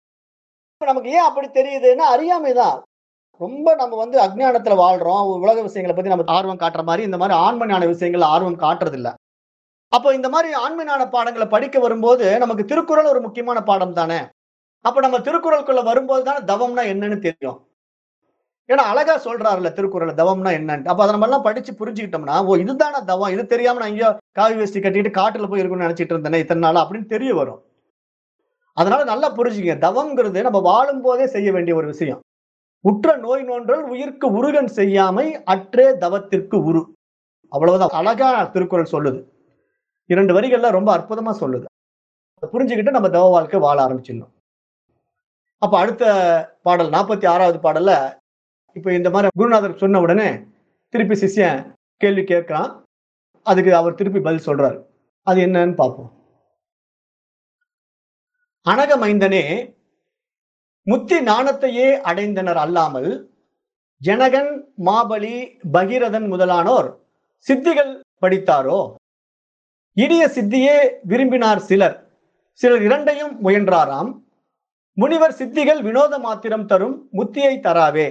S1: நமக்கு ஏன் அப்படி தெரியுதுன்னா அறியாமைதான் ரொம்ப நம்ம வந்து அஜ்ஞானத்துல வாழ்றோம் உலக விஷயங்களை பத்தி நம்ம ஆர்வம் காட்டுற மாதிரி இந்த மாதிரி ஆன்மஞான விஷயங்கள் ஆர்வம் காட்டுறது இல்ல அப்போ இந்த மாதிரி ஆன்மஞான பாடங்களை படிக்க வரும்போது நமக்கு திருக்குறள் ஒரு முக்கியமான பாடம் தானே அப்ப நம்ம திருக்குறளுக்குள்ள வரும்போது தானே தவம்னா என்னன்னு தெரியும் ஏன்னா அழகா சொல்றாருல்ல திருக்குறள் தவம்னா என்னன்னு அப்ப அதை நம்ம எல்லாம் படிச்சு புரிஞ்சுக்கிட்டோம்னா ஓ இதுதானே தவம் இது தெரியாம நான் எங்கேயோ காவி வேஷ்டி கட்டிட்டு காட்டுல போய் இருக்கணும்னு நினைச்சிட்டு இருந்தேனே இத்தனை நாள் அப்படின்னு தெரிய வரும் அதனால நல்லா புரிஞ்சுங்க தவம்ங்கிறது நம்ம வாழும் போதே செய்ய வேண்டிய ஒரு விஷயம் உற்ற நோய் நோன்றல் உயிர்க்கு உருகன் செய்யாமை அற்றே தவத்திற்கு உரு அவ்வளவுதான் அழகா திருக்குறள் சொல்லுது இரண்டு வரிகள்ல ரொம்ப அற்புதமா சொல்லுது புரிஞ்சுக்கிட்டு நம்ம தவ வாழ்க்கை வாழ ஆரம்பிச்சிடணும் அப்ப அடுத்த பாடல் நாற்பத்தி ஆறாவது பாடல்ல இப்ப இந்த மாதிரி குருநாதர் சொன்ன உடனே திருப்பி சிஷ்யன் கேள்வி கேட்கிறான் அதுக்கு அவர் திருப்பி பதில் சொல்றாரு அது என்னன்னு பார்ப்போம் அனக மைந்தனே முத்தி ஞானத்தையே அடைந்தனர் அல்லாமல் ஜனகன் மாபலி பகீரதன் முதலானோர் சித்திகள் படித்தாரோ இனிய சித்தியே விரும்பினார் சிலர் சிலர் இரண்டையும் முயன்றாராம் முனிவர் சித்திகள் வினோத மாத்திரம் தரும் முத்தியை தராவே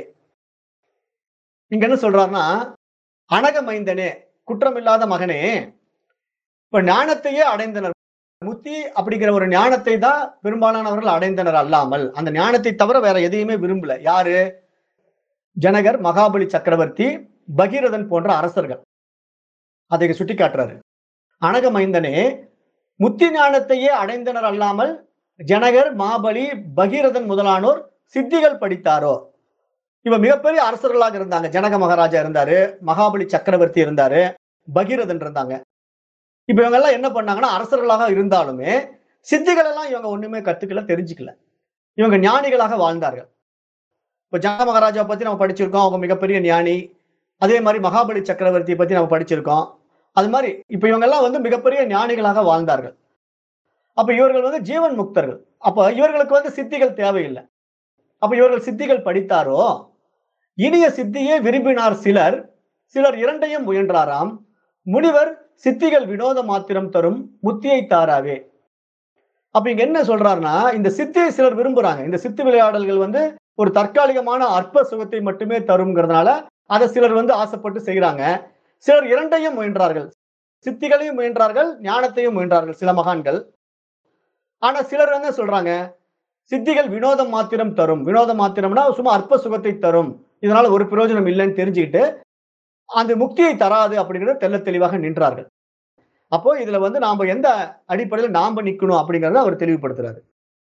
S1: இங்க என்ன சொல்றாருன்னா அனக மைந்தனே குற்றமில்லாத மகனே இப்ப ஞானத்தையே அடைந்தனர் முத்தி அப்படிங்கிற ஒரு ஞானத்தை தான் பெரும்பாலானவர்கள் அடைந்தனர் அல்லாமல் அந்த ஞானத்தை தவிர வேற எதையுமே விரும்பல யாரு ஜனகர் மகாபலி சக்கரவர்த்தி பகீரதன் போன்ற அரசர்கள் அதை சுட்டி காட்டுறாரு அனக மைந்தனே முத்தி ஞானத்தையே அடைந்தனர் அல்லாமல் ஜனகர் மாபலி பகீரதன் முதலானோர் சித்திகள் படித்தாரோ இவ மிகப்பெரிய அரசர்களாக இருந்தாங்க ஜனக மகாராஜா இருந்தாரு மகாபலி சக்கரவர்த்தி இருந்தாரு பகீரதன் இருந்தாங்க இப்ப இவங்க எல்லாம் என்ன பண்ணாங்கன்னா அரசர்களாக இருந்தாலுமே சித்திகள் எல்லாம் இவங்க ஒண்ணுமே கத்துக்கல தெரிஞ்சுக்கல இவங்க ஞானிகளாக வாழ்ந்தார்கள் இப்ப ஜனக மகாராஜா பத்தி நம்ம படிச்சிருக்கோம் அவங்க மிகப்பெரிய ஞானி அதே மாதிரி மகாபலி சக்கரவர்த்தியை பத்தி நம்ம படிச்சிருக்கோம் அது மாதிரி இப்ப இவங்க எல்லாம் வந்து மிகப்பெரிய ஞானிகளாக வாழ்ந்தார்கள் அப்ப இவர்கள் வந்து ஜீவன் முக்தர்கள் அப்ப இவர்களுக்கு வந்து சித்திகள் தேவையில்லை அப்ப இவர்கள் சித்திகள் படித்தாரோ இனிய சித்தியே விரும்பினார் சிலர் சிலர் இரண்டையும் முயன்றாராம் முனிவர் சித்திகள் வினோத மாத்திரம் தரும் முத்தியை தாராவே அப்ப இங்க என்ன சொல்றாருன்னா இந்த சித்தியை சிலர் விரும்புறாங்க இந்த சித்து விளையாடல்கள் வந்து ஒரு தற்காலிகமான அற்ப சுகத்தை மட்டுமே தருங்கிறதுனால அதை சிலர் வந்து ஆசைப்பட்டு செய்யறாங்க சிலர் இரண்டையும் முயன்றார்கள் சித்திகளையும் முயன்றார்கள் ஞானத்தையும் முயன்றார்கள் சில மகான்கள் ஆனா சிலர் என்ன சொல்றாங்க சித்திகள் வினோதம் மாத்திரம் தரும் வினோதம் மாத்திரம்னா சும்மா அற்ப சுகத்தை தரும் இதனால ஒரு பிரயோஜனம் இல்லைன்னு தெரிஞ்சுக்கிட்டு அந்த முக்தியை தராது அப்படிங்கிறத தெல்ல தெளிவாக நின்றார்கள் அப்போ இதுல வந்து நாம எந்த அடிப்படையில் நாம நிக்கணும் அப்படிங்கறத அவர் தெளிவுபடுத்துறாரு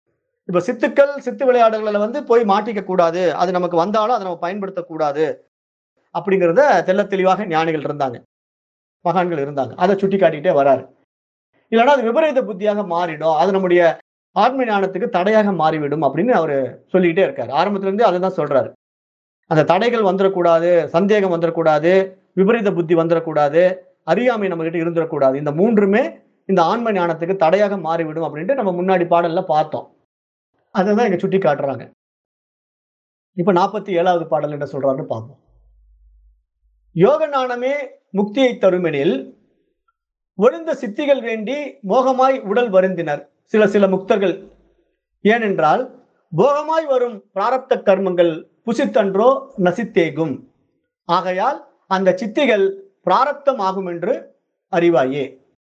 S1: இப்ப சித்துக்கள் சித்து விளையாடுகளில் வந்து போய் மாட்டிக்க கூடாது அது நமக்கு வந்தாலும் அதை நம்ம பயன்படுத்தக்கூடாது அப்படிங்கிறத தெள்ள தெளிவாக ஞானிகள் இருந்தாங்க மகான்கள் இருந்தாங்க அதை சுட்டி காட்டிக்கிட்டே வராரு இல்லைன்னா அது விபரீத புத்தியாக மாறிடும் அது நம்முடைய ஆத்ம ஞானத்துக்கு தடையாக மாறிவிடும் அப்படின்னு அவர் சொல்லிக்கிட்டே இருக்காரு ஆரம்பத்துல இருந்தே அதை தான் சொல்றாரு அந்த தடைகள் வந்துடக்கூடாது சந்தேகம் வந்துடக்கூடாது விபரீத புத்தி வந்துடக்கூடாது அறியாமை நம்ம கிட்ட இருந்துடக்கூடாது இந்த மூன்றுமே இந்த ஆன்ம ஞானத்துக்கு தடையாக மாறிவிடும் அப்படின்ட்டு நம்ம முன்னாடி பாடல்ல பார்த்தோம் அதை தான் இங்க சுட்டி காட்டுறாங்க இப்ப நாற்பத்தி ஏழாவது பாடல் என்ன சொல்றாருன்னு பார்ப்போம் யோக ஞானமே முக்தியை தருமெனில் ஒளிந்த சித்திகள் வேண்டி மோகமாய் உடல் வருந்தினர் சில சில முக்தர்கள் ஏனென்றால் போகமாய் வரும் பிராரப்த கர்மங்கள் புசித்தன்றோ நசித்தேகும் ஆகையால் அந்த சித்திகள் பிராரப்தம் ஆகும் என்று அறிவாயே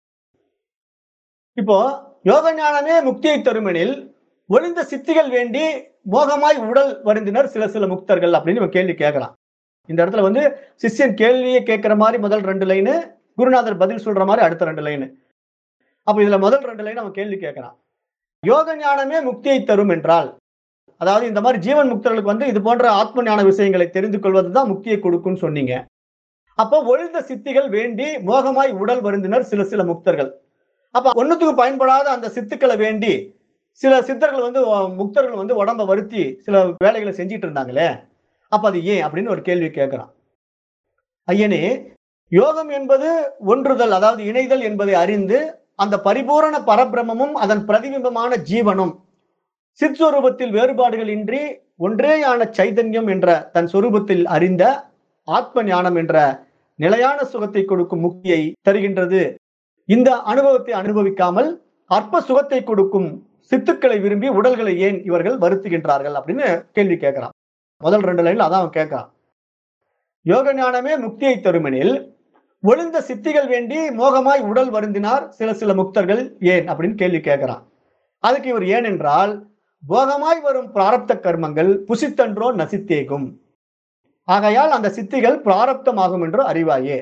S1: இப்போ யோக ஞானமே முக்தியை தருமெனில் ஒளிந்த சித்திகள் வேண்டி மோகமாய் உடல் வருந்தினர் சில சில முக்தர்கள் அப்படின்னு இவன் கேள்வி கேட்கறான் இந்த இடத்துல வந்து சிஷ்யன் கேள்வியை கேட்கிற மாதிரி முதல் ரெண்டு லைனு குருநாதர் பதில் சொல்ற மாதிரி அடுத்த ரெண்டு லைனு அப்ப இதுல முதல் ரெண்டு லைன் அவன் கேள்வி கேட்கறான் யோக ஞானமே முக்தியை தரும் என்றால் அதாவது இந்த மாதிரி ஜீவன் முக்தர்களுக்கு வந்து இது போன்ற ஆத்ம ஞான விஷயங்களை தெரிந்து கொள்வது தான் முக்தியை கொடுக்கும்னு சொன்னீங்க அப்போ ஒழிந்த சித்திகள் வேண்டி மோகமாய் உடல் வருந்தினர் சில சில முக்தர்கள் அப்ப ஒண்ணுத்துக்கு பயன்படாத அந்த சித்துக்களை வேண்டி சில சித்தர்கள் வந்து அஹ், முக்தர்கள் வந்து உடம்ப வருத்தி சில வேலைகளை செஞ்சிட்டு இருந்தாங்களே அப்ப அது ஏன் அப்படின்னு ஒரு கேள்வி கேட்கிறான் ஐயனே யோகம் என்பது ஒன்றுதல் அதாவது இணைதல் என்பதை அறிந்து அந்த பரிபூரண பரபிரமமும் அதன் பிரதிபிம்பமான ஜீவனும் சிற்சொரூபத்தில் வேறுபாடுகள் இன்றி ஒன்றேயான சைதன்யம் என்ற தன் சொரூபத்தில் அறிந்த ஆத்ம ஞானம் என்ற நிலையான சுகத்தை கொடுக்கும் முக்தியை தருகின்றது இந்த அனுபவத்தை அனுபவிக்காமல் அற்ப சுகத்தை கொடுக்கும் சித்துக்களை விரும்பி உடல்களை ஏன் இவர்கள் வருத்துகின்றார்கள் அப்படின்னு கேள்வி கேட்கிறான் முதல் ரெண்டு லைன்ல அதான் அவன் கேட்கிறான் யோக ஞானமே முக்தியை தருமெனில் ஒளிந்த சித்திகள் வேண்டி மோகமாய் உடல் வருந்தினார் சில சில முக்தர்கள் ஏன் அப்படின்னு கேள்வி கேட்கிறான் அதுக்கு இவர் ஏன் என்றால் போகமாய் வரும் பிராரப்த கர்மங்கள் புசித்தன்றோ நசித்தேகும் ஆகையால் அந்த சித்திகள் பிராரப்தமாகும் என்று அறிவாயே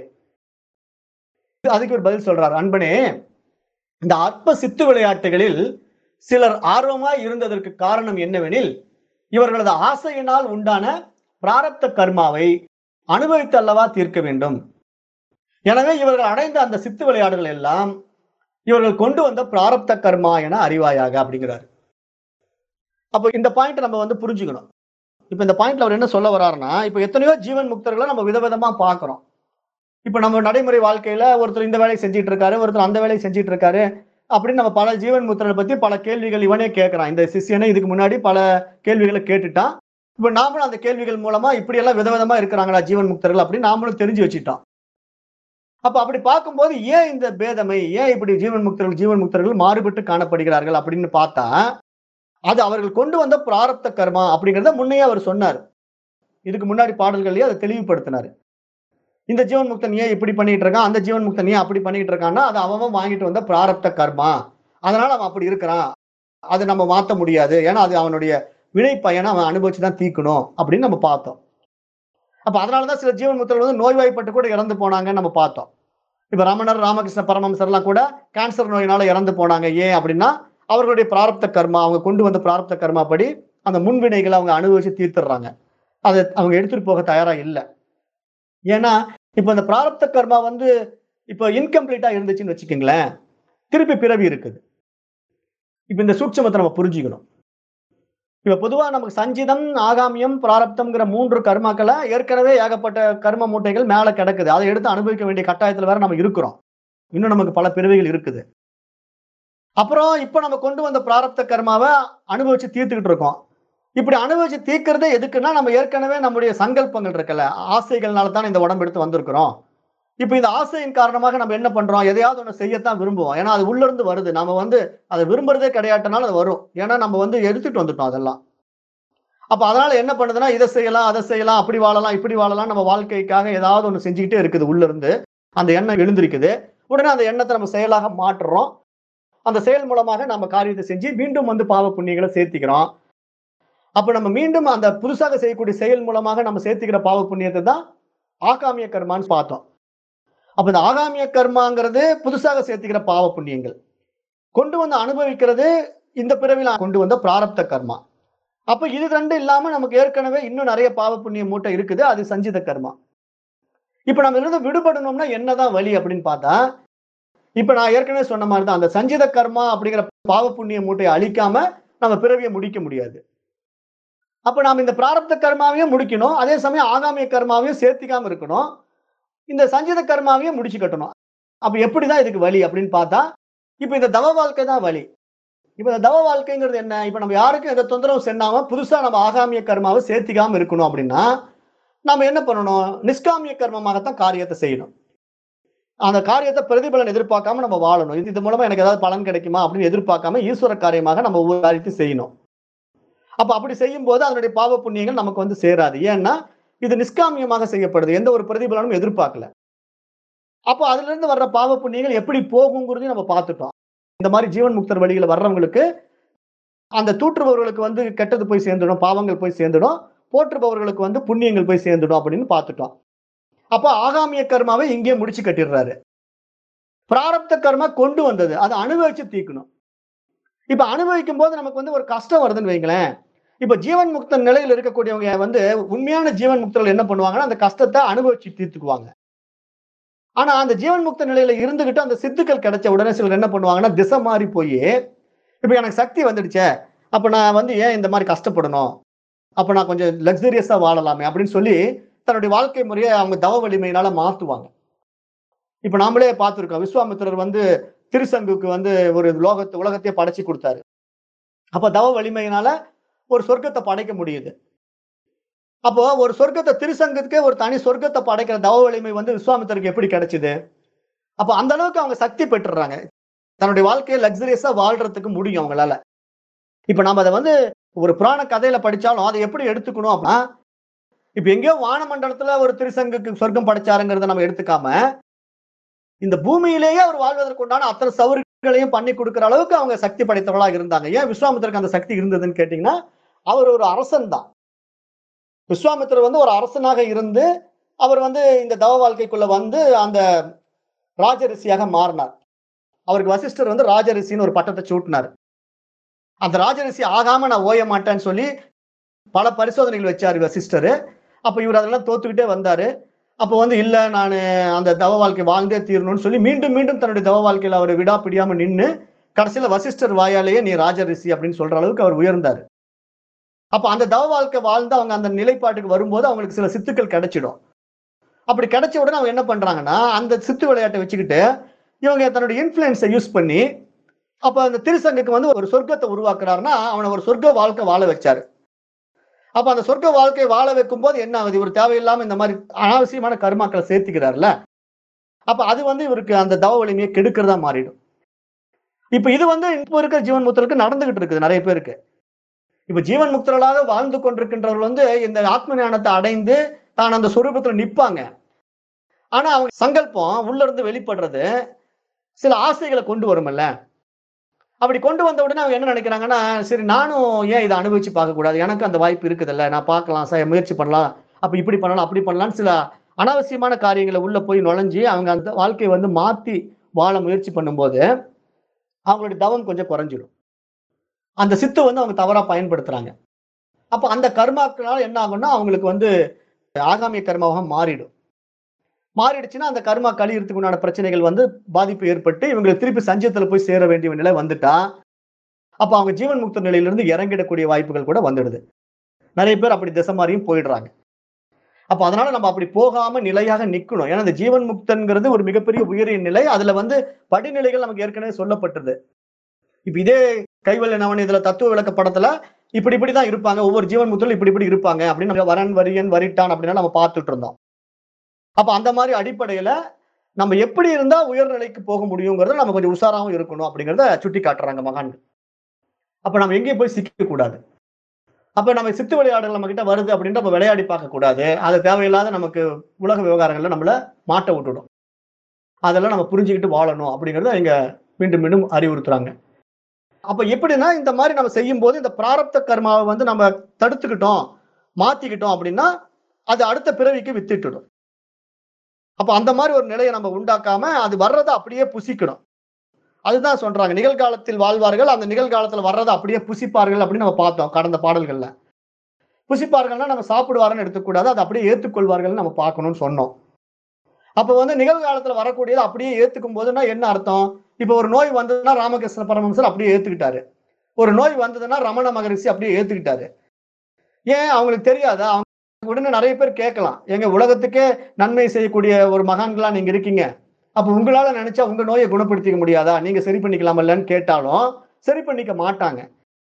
S1: அதுக்கு ஒரு பதில் சொல்றார் அன்பனே இந்த அற்ப சித்து விளையாட்டுகளில் சிலர் ஆர்வமாய் இருந்ததற்கு காரணம் என்னவெனில் இவர்களது ஆசையினால் உண்டான பிராரப்த கர்மாவை அனுபவித்து அல்லவா தீர்க்க வேண்டும் எனவே இவர்கள் அடைந்த அந்த சித்து விளையாடுகள் எல்லாம் இவர்கள் கொண்டு வந்த பிராரப்த கர்மா என அறிவாயாக அப்படிங்கிறார் அப்போ இந்த பாயிண்ட் நம்ம வந்து புரிஞ்சுக்கணும் இப்ப இந்த பாயிண்ட்ல அவர் என்ன சொல்ல வர்றாருன்னா இப்ப எத்தனையோ ஜீவன் முக்தர்களை நம்ம விதவிதமா பார்க்கிறோம் இப்ப நம்ம நடைமுறை வாழ்க்கையில ஒருத்தர் இந்த வேலையை செஞ்சிட்டு இருக்காரு ஒருத்தர் அந்த வேலையை செஞ்சிட்டு இருக்காரு அப்படின்னு நம்ம பல ஜீவன் முக்தர்களை பத்தி பல கேள்விகள் இவனே கேட்கறான் இந்த சிஷியனை இதுக்கு முன்னாடி பல கேள்விகளை கேட்டுட்டான் இப்ப நாமளும் அந்த கேள்விகள் மூலமா இப்படி எல்லாம் விதவிதமா இருக்கிறாங்களா ஜீவன் முக்தர்கள் அப்படின்னு நாமளும் தெரிஞ்சு வச்சுட்டோம் அப்ப அப்படி பார்க்கும்போது ஏன் இந்த பேதமை ஏன் இப்படி ஜீவன் முக்தர்கள் ஜீவன் முக்தர்கள் மாறுபட்டு காணப்படுகிறார்கள் அப்படின்னு பார்த்தா அது அவர்கள் கொண்டு வந்த பிராரப்த கர்மா அப்படிங்கிறத முன்னையே அவர் சொன்னார் இதுக்கு முன்னாடி பாடல்கள்லயே அதை தெளிவுபடுத்தினார் இந்த ஜீவன் முக்தன் ஏன் இப்படி பண்ணிட்டு இருக்கான் அந்த ஜீவன் முக்தன் ஏன் அப்படி பண்ணிட்டு இருக்கான்னா அது அவன் வாங்கிட்டு வந்த பிராரப்த கர்மா அதனால அவன் அப்படி இருக்கிறான் அதை நம்ம மாத்த முடியாது ஏன்னா அது அவனுடைய வினை பயனை அவன் அனுபவிச்சு தான் தீக்கணும் அப்படின்னு நம்ம பார்த்தோம் அப்ப அதனாலதான் சில ஜீவன் முக்தர்கள் வந்து நோய்வாய்ப்பட்டு கூட இறந்து போனாங்கன்னு நம்ம பார்த்தோம் இப்ப ரமணர் ராமகிருஷ்ண பரமஹம்சர் எல்லாம் கூட கேன்சர் நோயினால இறந்து போனாங்க ஏன் அப்படின்னா அவர்களுடைய பிராரப்த கர்மா அவங்க கொண்டு வந்த பிராரப்த கர்மா படி அந்த முன்வினைகளை அவங்க அனுபவிச்சு தீர்த்துடுறாங்க அதை அவங்க எடுத்துட்டு போக தயாரா இல்லை ஏன்னா இப்ப இந்த பிராரப்த கர்மா வந்து இப்போ இன்கம்ப்ளீட்டா இருந்துச்சுன்னு வச்சுக்கோங்களேன் திருப்பி பிறவி இருக்குது இப்ப இந்த சூட்சமத்தை நம்ம புரிஞ்சுக்கணும் இப்ப பொதுவா நமக்கு சஞ்சிதம் ஆகாமியம் பிராரப்தம்ங்கிற மூன்று கர்மாக்களை ஏற்கனவே ஏகப்பட்ட கர்ம மூட்டைகள் மேல கிடக்குது அதை எடுத்து அனுபவிக்க வேண்டிய கட்டாயத்துல வேற நம்ம இருக்கிறோம் இன்னும் நமக்கு பல பிறவிகள் இருக்குது அப்புறம் இப்ப நம்ம கொண்டு வந்த பிராரப்த கர்மாவை அனுபவிச்சு தீர்த்துக்கிட்டு இருக்கோம் இப்படி அனுபவிச்சு தீர்க்கறதே எதுக்குன்னா நம்ம ஏற்கனவே நம்முடைய சங்கல்பங்கள் இருக்குல்ல ஆசைகள்னால தான் இந்த உடம்பு எடுத்து வந்திருக்கிறோம் இப்ப இந்த ஆசையின் காரணமாக நம்ம என்ன பண்றோம் எதையாவது ஒண்ணு செய்யத்தான் விரும்புவோம் ஏன்னா அது உள்ள இருந்து வருது நம்ம வந்து அதை விரும்புறதே கிடையாட்டனால அது வரும் ஏன்னா நம்ம வந்து எடுத்துட்டு வந்துட்டோம் அதெல்லாம் அப்ப அதனால என்ன பண்ணுதுன்னா இதை செய்யலாம் அதை செய்யலாம் அப்படி வாழலாம் இப்படி வாழலாம் நம்ம வாழ்க்கைக்காக ஏதாவது ஒண்ணு செஞ்சுக்கிட்டே இருக்குது உள்ள இருந்து அந்த எண்ணம் எழுந்திருக்குது உடனே அந்த எண்ணத்தை நம்ம செயலாக மாற்றுறோம் அந்த செயல் மூலமாக நம்ம காரியத்தை செஞ்சு மீண்டும் வந்து பாவ புண்ணியங்களை சேர்த்திக்கிறோம் அப்ப நம்ம மீண்டும் அந்த புதுசாக செய்யக்கூடிய செயல் மூலமாக நம்ம சேர்த்துக்கிற பாவ புண்ணியத்தை தான் ஆகாமிய கர்மான்னு பார்த்தோம் அப்ப இந்த ஆகாமிய கர்மாங்கிறது புதுசாக சேர்த்துக்கிற பாவ புண்ணியங்கள் கொண்டு வந்து அனுபவிக்கிறது இந்த பிறவில கொண்டு வந்த பிராரப்த கர்மா அப்ப இது ரெண்டும் இல்லாம நமக்கு ஏற்கனவே இன்னும் நிறைய பாவ புண்ணிய மூட்டை இருக்குது அது சஞ்சித கர்மா இப்ப நம்ம இருந்து விடுபடணும்னா என்னதான் வழி அப்படின்னு பார்த்தா இப்ப நான் ஏற்கனவே சொன்ன மாதிரி தான் அந்த சஞ்சித கர்மா அப்படிங்கிற பாவ புண்ணிய மூட்டையை அழிக்காம நம்ம பிறவியை முடிக்க முடியாது அப்ப நாம இந்த பிராரப்த கர்மாவையும் முடிக்கணும் அதே சமயம் ஆகாமிய கர்மாவையும் சேர்த்திக்காம இருக்கணும் இந்த சஞ்சித கர்மாவையும் முடிச்சு கட்டணும் அப்ப எப்படிதான் இதுக்கு வழி அப்படின்னு பார்த்தா இப்ப இந்த தவ வாழ்க்கை தான் வழி இப்ப இந்த தவ வாழ்க்கைங்கிறது என்ன இப்ப நம்ம யாருக்கும் எந்த தொந்தரவும் சென்னாம புதுசா நம்ம ஆகாமிய கர்மாவை சேர்த்திக்காம இருக்கணும் அப்படின்னா நம்ம என்ன பண்ணணும் நிஷ்காமிய கர்மமாகத்தான் காரியத்தை செய்யணும் அந்த காரியத்தை பிரதிபலன் எதிர்பார்க்காம நம்ம வாழணும் இது இது மூலமா எனக்கு ஏதாவது பலன் கிடைக்குமா அப்படின்னு எதிர்பார்க்காம ஈஸ்வர காரியமாக நம்ம ஒவ்வொரு காரியத்தையும் செய்யணும் அப்ப அப்படி செய்யும் போது அதனுடைய பாவ புண்ணியங்கள் நமக்கு வந்து சேராது ஏன்னா இது நிஷ்காமியமாக செய்யப்படுது எந்த ஒரு பிரதிபலனும் எதிர்பார்க்கல அப்போ அதுல இருந்து வர்ற பாவ புண்ணியங்கள் எப்படி போகுங்கிறதையும் நம்ம பார்த்துட்டோம் இந்த மாதிரி ஜீவன் முக்தர் வழியில வர்றவங்களுக்கு அந்த தூற்றுபவர்களுக்கு வந்து கெட்டது போய் சேர்ந்துடும் பாவங்கள் போய் சேர்ந்துடும் போற்றுபவர்களுக்கு வந்து புண்ணியங்கள் போய் சேர்ந்துடும் அப்படின்னு பார்த்துட்டோம் அப்போ ஆகாமிய கர்மாவை இங்கே முடிச்சு கட்டிடுறாரு பிராரப்த கர்மா கொண்டு வந்தது அதை அனுபவிச்சு தீக்கணும் இப்ப அனுபவிக்கும் போது நமக்கு வந்து ஒரு கஷ்டம் வருதுன்னு வைங்களேன் இப்ப ஜீவன் முக்த நிலையில் இருக்கக்கூடியவங்க வந்து உண்மையான ஜீவன் முக்தர்கள் என்ன பண்ணுவாங்கன்னா அந்த கஷ்டத்தை அனுபவிச்சு தீர்த்துக்குவாங்க ஆனா அந்த ஜீவன் முக்த நிலையில இருந்துகிட்டு அந்த சித்துக்கள் கிடைச்ச உடனே சிலர் என்ன பண்ணுவாங்கன்னா திசை மாறி போய் இப்ப எனக்கு சக்தி வந்துடுச்சே அப்ப நான் வந்து ஏன் இந்த மாதிரி கஷ்டப்படணும் அப்ப நான் கொஞ்சம் லக்ஸரியஸா வாழலாமே அப்படின்னு சொல்லி தன்னுடைய வாழ்க்கை முறையை அவங்க தவ வலிமையினால மாத்துவாங்க இப்ப நாமளே பார்த்திருக்கோம் விஸ்வாமித்திரர் வந்து திருசங்குக்கு வந்து ஒரு லோகத்தை உலகத்தையே படைச்சு கொடுத்தாரு அப்ப தவ வலிமையினால ஒரு சொர்க்கத்தை படைக்க முடியுது அப்போ ஒரு சொர்க்கத்தை திருசங்கத்துக்கே ஒரு தனி சொர்க்கத்தை படைக்கிற தவ வலிமை வந்து விஸ்வாமித்திரருக்கு எப்படி கிடைச்சது அப்போ அந்த அளவுக்கு அவங்க சக்தி பெற்றுறாங்க தன்னுடைய வாழ்க்கையை லக்ஸரியஸா வாழ்றதுக்கு முடியும் அவங்களால இப்ப நம்ம அதை வந்து ஒரு புராண கதையில படிச்சாலும் அதை எப்படி எடுத்துக்கணும் அப்படின்னா இப்ப எங்கேயோ வானமண்டலத்துல ஒரு திருசங்குக்கு சொர்க்கம் படைச்சாருங்கிறத நம்ம எடுத்துக்காம இந்த பூமியிலேயே அவர் வாழ்வதற்கு உண்டான அத்தனை சவுறுகளையும் பண்ணி கொடுக்கிற அளவுக்கு அவங்க சக்தி படைத்தவர்களாக இருந்தாங்க ஏன் விஸ்வாமித்திரருக்கு அந்த சக்தி இருந்ததுன்னு கேட்டீங்கன்னா அவர் ஒரு அரசன் தான் விஸ்வாமித்திரர் வந்து ஒரு அரசனாக இருந்து அவர் வந்து இந்த தவ வாழ்க்கைக்குள்ள வந்து அந்த ராஜரிஷியாக மாறினார் அவருக்கு வசிஷ்டர் வந்து ராஜரிஷின்னு ஒரு பட்டத்தை சூட்டினார் அந்த ராஜரிஷி ஆகாம நான் ஓய மாட்டேன்னு சொல்லி பல பரிசோதனைகள் வச்சாரு வசிஷ்டர் அப்ப இவர் அதெல்லாம் தோத்துக்கிட்டே வந்தாரு அப்போ வந்து இல்ல நான் அந்த தவ வாழ்க்கை வாழ்ந்தே தீரணும்னு சொல்லி மீண்டும் மீண்டும் தன்னுடைய தவ வாழ்க்கையில அவர் விடாப்பிடியாம நின்று கடைசியில வசிஷ்டர் வாயாலேயே நீ ராஜரிஷி அப்படின்னு சொல்ற அளவுக்கு அவர் உயர்ந்தார் அப்ப அந்த தவ வாழ்க்கை வாழ்ந்து அவங்க அந்த நிலைப்பாட்டுக்கு வரும்போது அவங்களுக்கு சில சித்துக்கள் கிடைச்சிடும் அப்படி கிடைச்ச உடனே அவங்க என்ன பண்றாங்கன்னா அந்த சித்து விளையாட்டை வச்சுக்கிட்டு இவங்க தன்னுடைய இன்ஃபுளுன்ஸை யூஸ் பண்ணி அப்ப அந்த திருசங்குக்கு வந்து ஒரு சொர்க்கத்தை உருவாக்குறாருன்னா அவனை ஒரு சொர்க்க வாழ்க்கை வாழ வச்சாரு அப்ப அந்த சொர்க்க வாழ்க்கையை வாழ வைக்கும் போது என்ன ஆகுது இவர் தேவையில்லாம இந்த மாதிரி அனாவசியமான கருமாக்களை சேர்த்துக்கிறாருல அப்ப அது வந்து இவருக்கு அந்த தவ வலிமையை கெடுக்கிறதா மாறிடும் இப்ப இது வந்து இப்போ இருக்கிற ஜீவன் முக்தருக்கு நடந்துகிட்டு இருக்குது நிறைய பேருக்கு இப்ப ஜீவன் முக்தர்களாக வாழ்ந்து கொண்டிருக்கின்றவர்கள் வந்து இந்த ஆத்ம ஞானத்தை அடைந்து தான் அந்த சொரூபத்துல நிப்பாங்க ஆனா அவங்க சங்கல்பம் உள்ள இருந்து வெளிப்படுறது சில ஆசைகளை கொண்டு வருமல்ல அப்படி கொண்டு வந்த உடனே அவங்க என்ன நினைக்கிறாங்கன்னா சரி நானும் ஏன் இதை அனுபவிச்சு பார்க்க கூடாது எனக்கு அந்த வாய்ப்பு இருக்குதுல்ல நான் பார்க்கலாம் சார் முயற்சி பண்ணலாம் அப்ப இப்படி பண்ணலாம் அப்படி பண்ணலாம்னு சில அனாவசியமான காரியங்களை உள்ள போய் நுழைஞ்சு அவங்க அந்த வாழ்க்கையை வந்து மாத்தி வாழ முயற்சி பண்ணும்போது அவங்களுடைய தவம் கொஞ்சம் குறைஞ்சிடும் அந்த சித்து வந்து அவங்க தவறா பயன்படுத்துறாங்க அப்ப அந்த கர்மாக்களால என்ன ஆகும்னா அவங்களுக்கு வந்து ஆகாமிய கர்மாவாக மாறிடும் மாறிடுச்சுன்னா அந்த கர்மா கழியறதுக்கு உண்டான பிரச்சனைகள் வந்து பாதிப்பு ஏற்பட்டு இவங்களுக்கு திருப்பி சஞ்சயத்துல போய் சேர வேண்டிய நிலை வந்துட்டா அப்ப அவங்க ஜீவன் முக்த நிலையிலிருந்து இறங்கிடக்கூடிய வாய்ப்புகள் கூட வந்துடுது நிறைய பேர் அப்படி திசை மாதிரியும் போயிடுறாங்க அப்ப அதனால நம்ம அப்படி போகாம நிலையாக நிக்கணும் ஏன்னா இந்த ஜீவன் முக்தன்கிறது ஒரு மிகப்பெரிய உயரிய நிலை அதுல வந்து படிநிலைகள் நமக்கு ஏற்கனவே சொல்லப்பட்டது இப்ப இதே கைவல்ய நவன் இதுல தத்துவ விளக்க படத்துல இப்படி இப்படிதான் இருப்பாங்க ஒவ்வொரு ஜீவன் முக்தரும் இப்படி இப்படி இருப்பாங்க அப்படின்னு நம்ம வரன் வரியன் வரிட்டான் அப்படின்னா நம்ம பார்த்துட்டு இருந்தோம் அப்ப அந்த மாதிரி அடிப்படையில நம்ம எப்படி இருந்தா உயர்நிலைக்கு போக முடியுங்கிறத நம்ம கொஞ்சம் உஷாராவும் இருக்கணும் அப்படிங்கிறத சுட்டி காட்டுறாங்க மகான்கள் அப்ப நம்ம எங்கேயும் போய் சிக்க கூடாது அப்ப நம்ம சித்து விளையாடுகள் நம்ம கிட்ட வருது அப்படின்ட்டு நம்ம விளையாடி பார்க்க கூடாது அது தேவையில்லாத நமக்கு உலக விவகாரங்கள்ல நம்மள மாட்ட விட்டுடும் அதெல்லாம் நம்ம புரிஞ்சுக்கிட்டு வாழணும் அப்படிங்கறத இங்க மீண்டும் மீண்டும் அறிவுறுத்துறாங்க அப்ப எப்படின்னா இந்த மாதிரி நம்ம செய்யும் போது இந்த பிராரப்த கர்மாவை வந்து நம்ம தடுத்துக்கிட்டோம் மாத்திக்கிட்டோம் அப்படின்னா அது அடுத்த பிறவிக்கு வித்துட்டுடும் அப்ப அந்த மாதிரி ஒரு நிலையை நம்ம உண்டாக்காம அது வர்றதை அப்படியே புசிக்கணும் அதுதான் சொல்றாங்க நிகழ்காலத்தில் வாழ்வார்கள் அந்த நிகழ்காலத்துல வர்றதை அப்படியே புசிப்பார்கள் அப்படின்னு நம்ம பார்த்தோம் கடந்த பாடல்கள்ல புசிப்பார்கள்னா நம்ம சாப்பிடுவாருன்னு எடுத்துக்கூடாது அதை அப்படியே ஏற்றுக்கொள்வார்கள் நம்ம பார்க்கணும்னு சொன்னோம் அப்ப வந்து நிகழ்காலத்துல வரக்கூடியது அப்படியே ஏத்துக்கும் போதுன்னா என்ன அர்த்தம் இப்ப ஒரு நோய் வந்ததுன்னா ராமகிருஷ்ண பரமஹம்சர் அப்படியே ஏத்துக்கிட்டாரு ஒரு நோய் வந்ததுன்னா ரமண மகரிஷி அப்படியே ஏத்துக்கிட்டாரு ஏன் அவங்களுக்கு தெரியாதா அவங்க உடனே நிறைய பேர் கேட்கலாம் எங்க உலகத்துக்கே நன்மை செய்யக்கூடிய ஒரு மகான்களா நீங்க இருக்கீங்க அப்ப உங்களால நினைச்சா உங்க நோயை குணப்படுத்திக்க முடியாதா நீங்க சரி பண்ணிக்கலாமல்லன்னு கேட்டாலும் சரி பண்ணிக்க மாட்டாங்க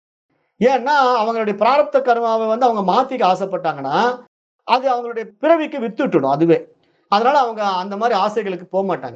S1: ஏன்னா அவங்களுடைய பிராரப்த கர்மாவை வந்து அவங்க மாத்திக்க ஆசைப்பட்டாங்கன்னா அது அவங்களுடைய பிறவிக்கு வித்துட்டுடும் அதுவே அதனால அவங்க அந்த மாதிரி ஆசைகளுக்கு போக மாட்டாங்க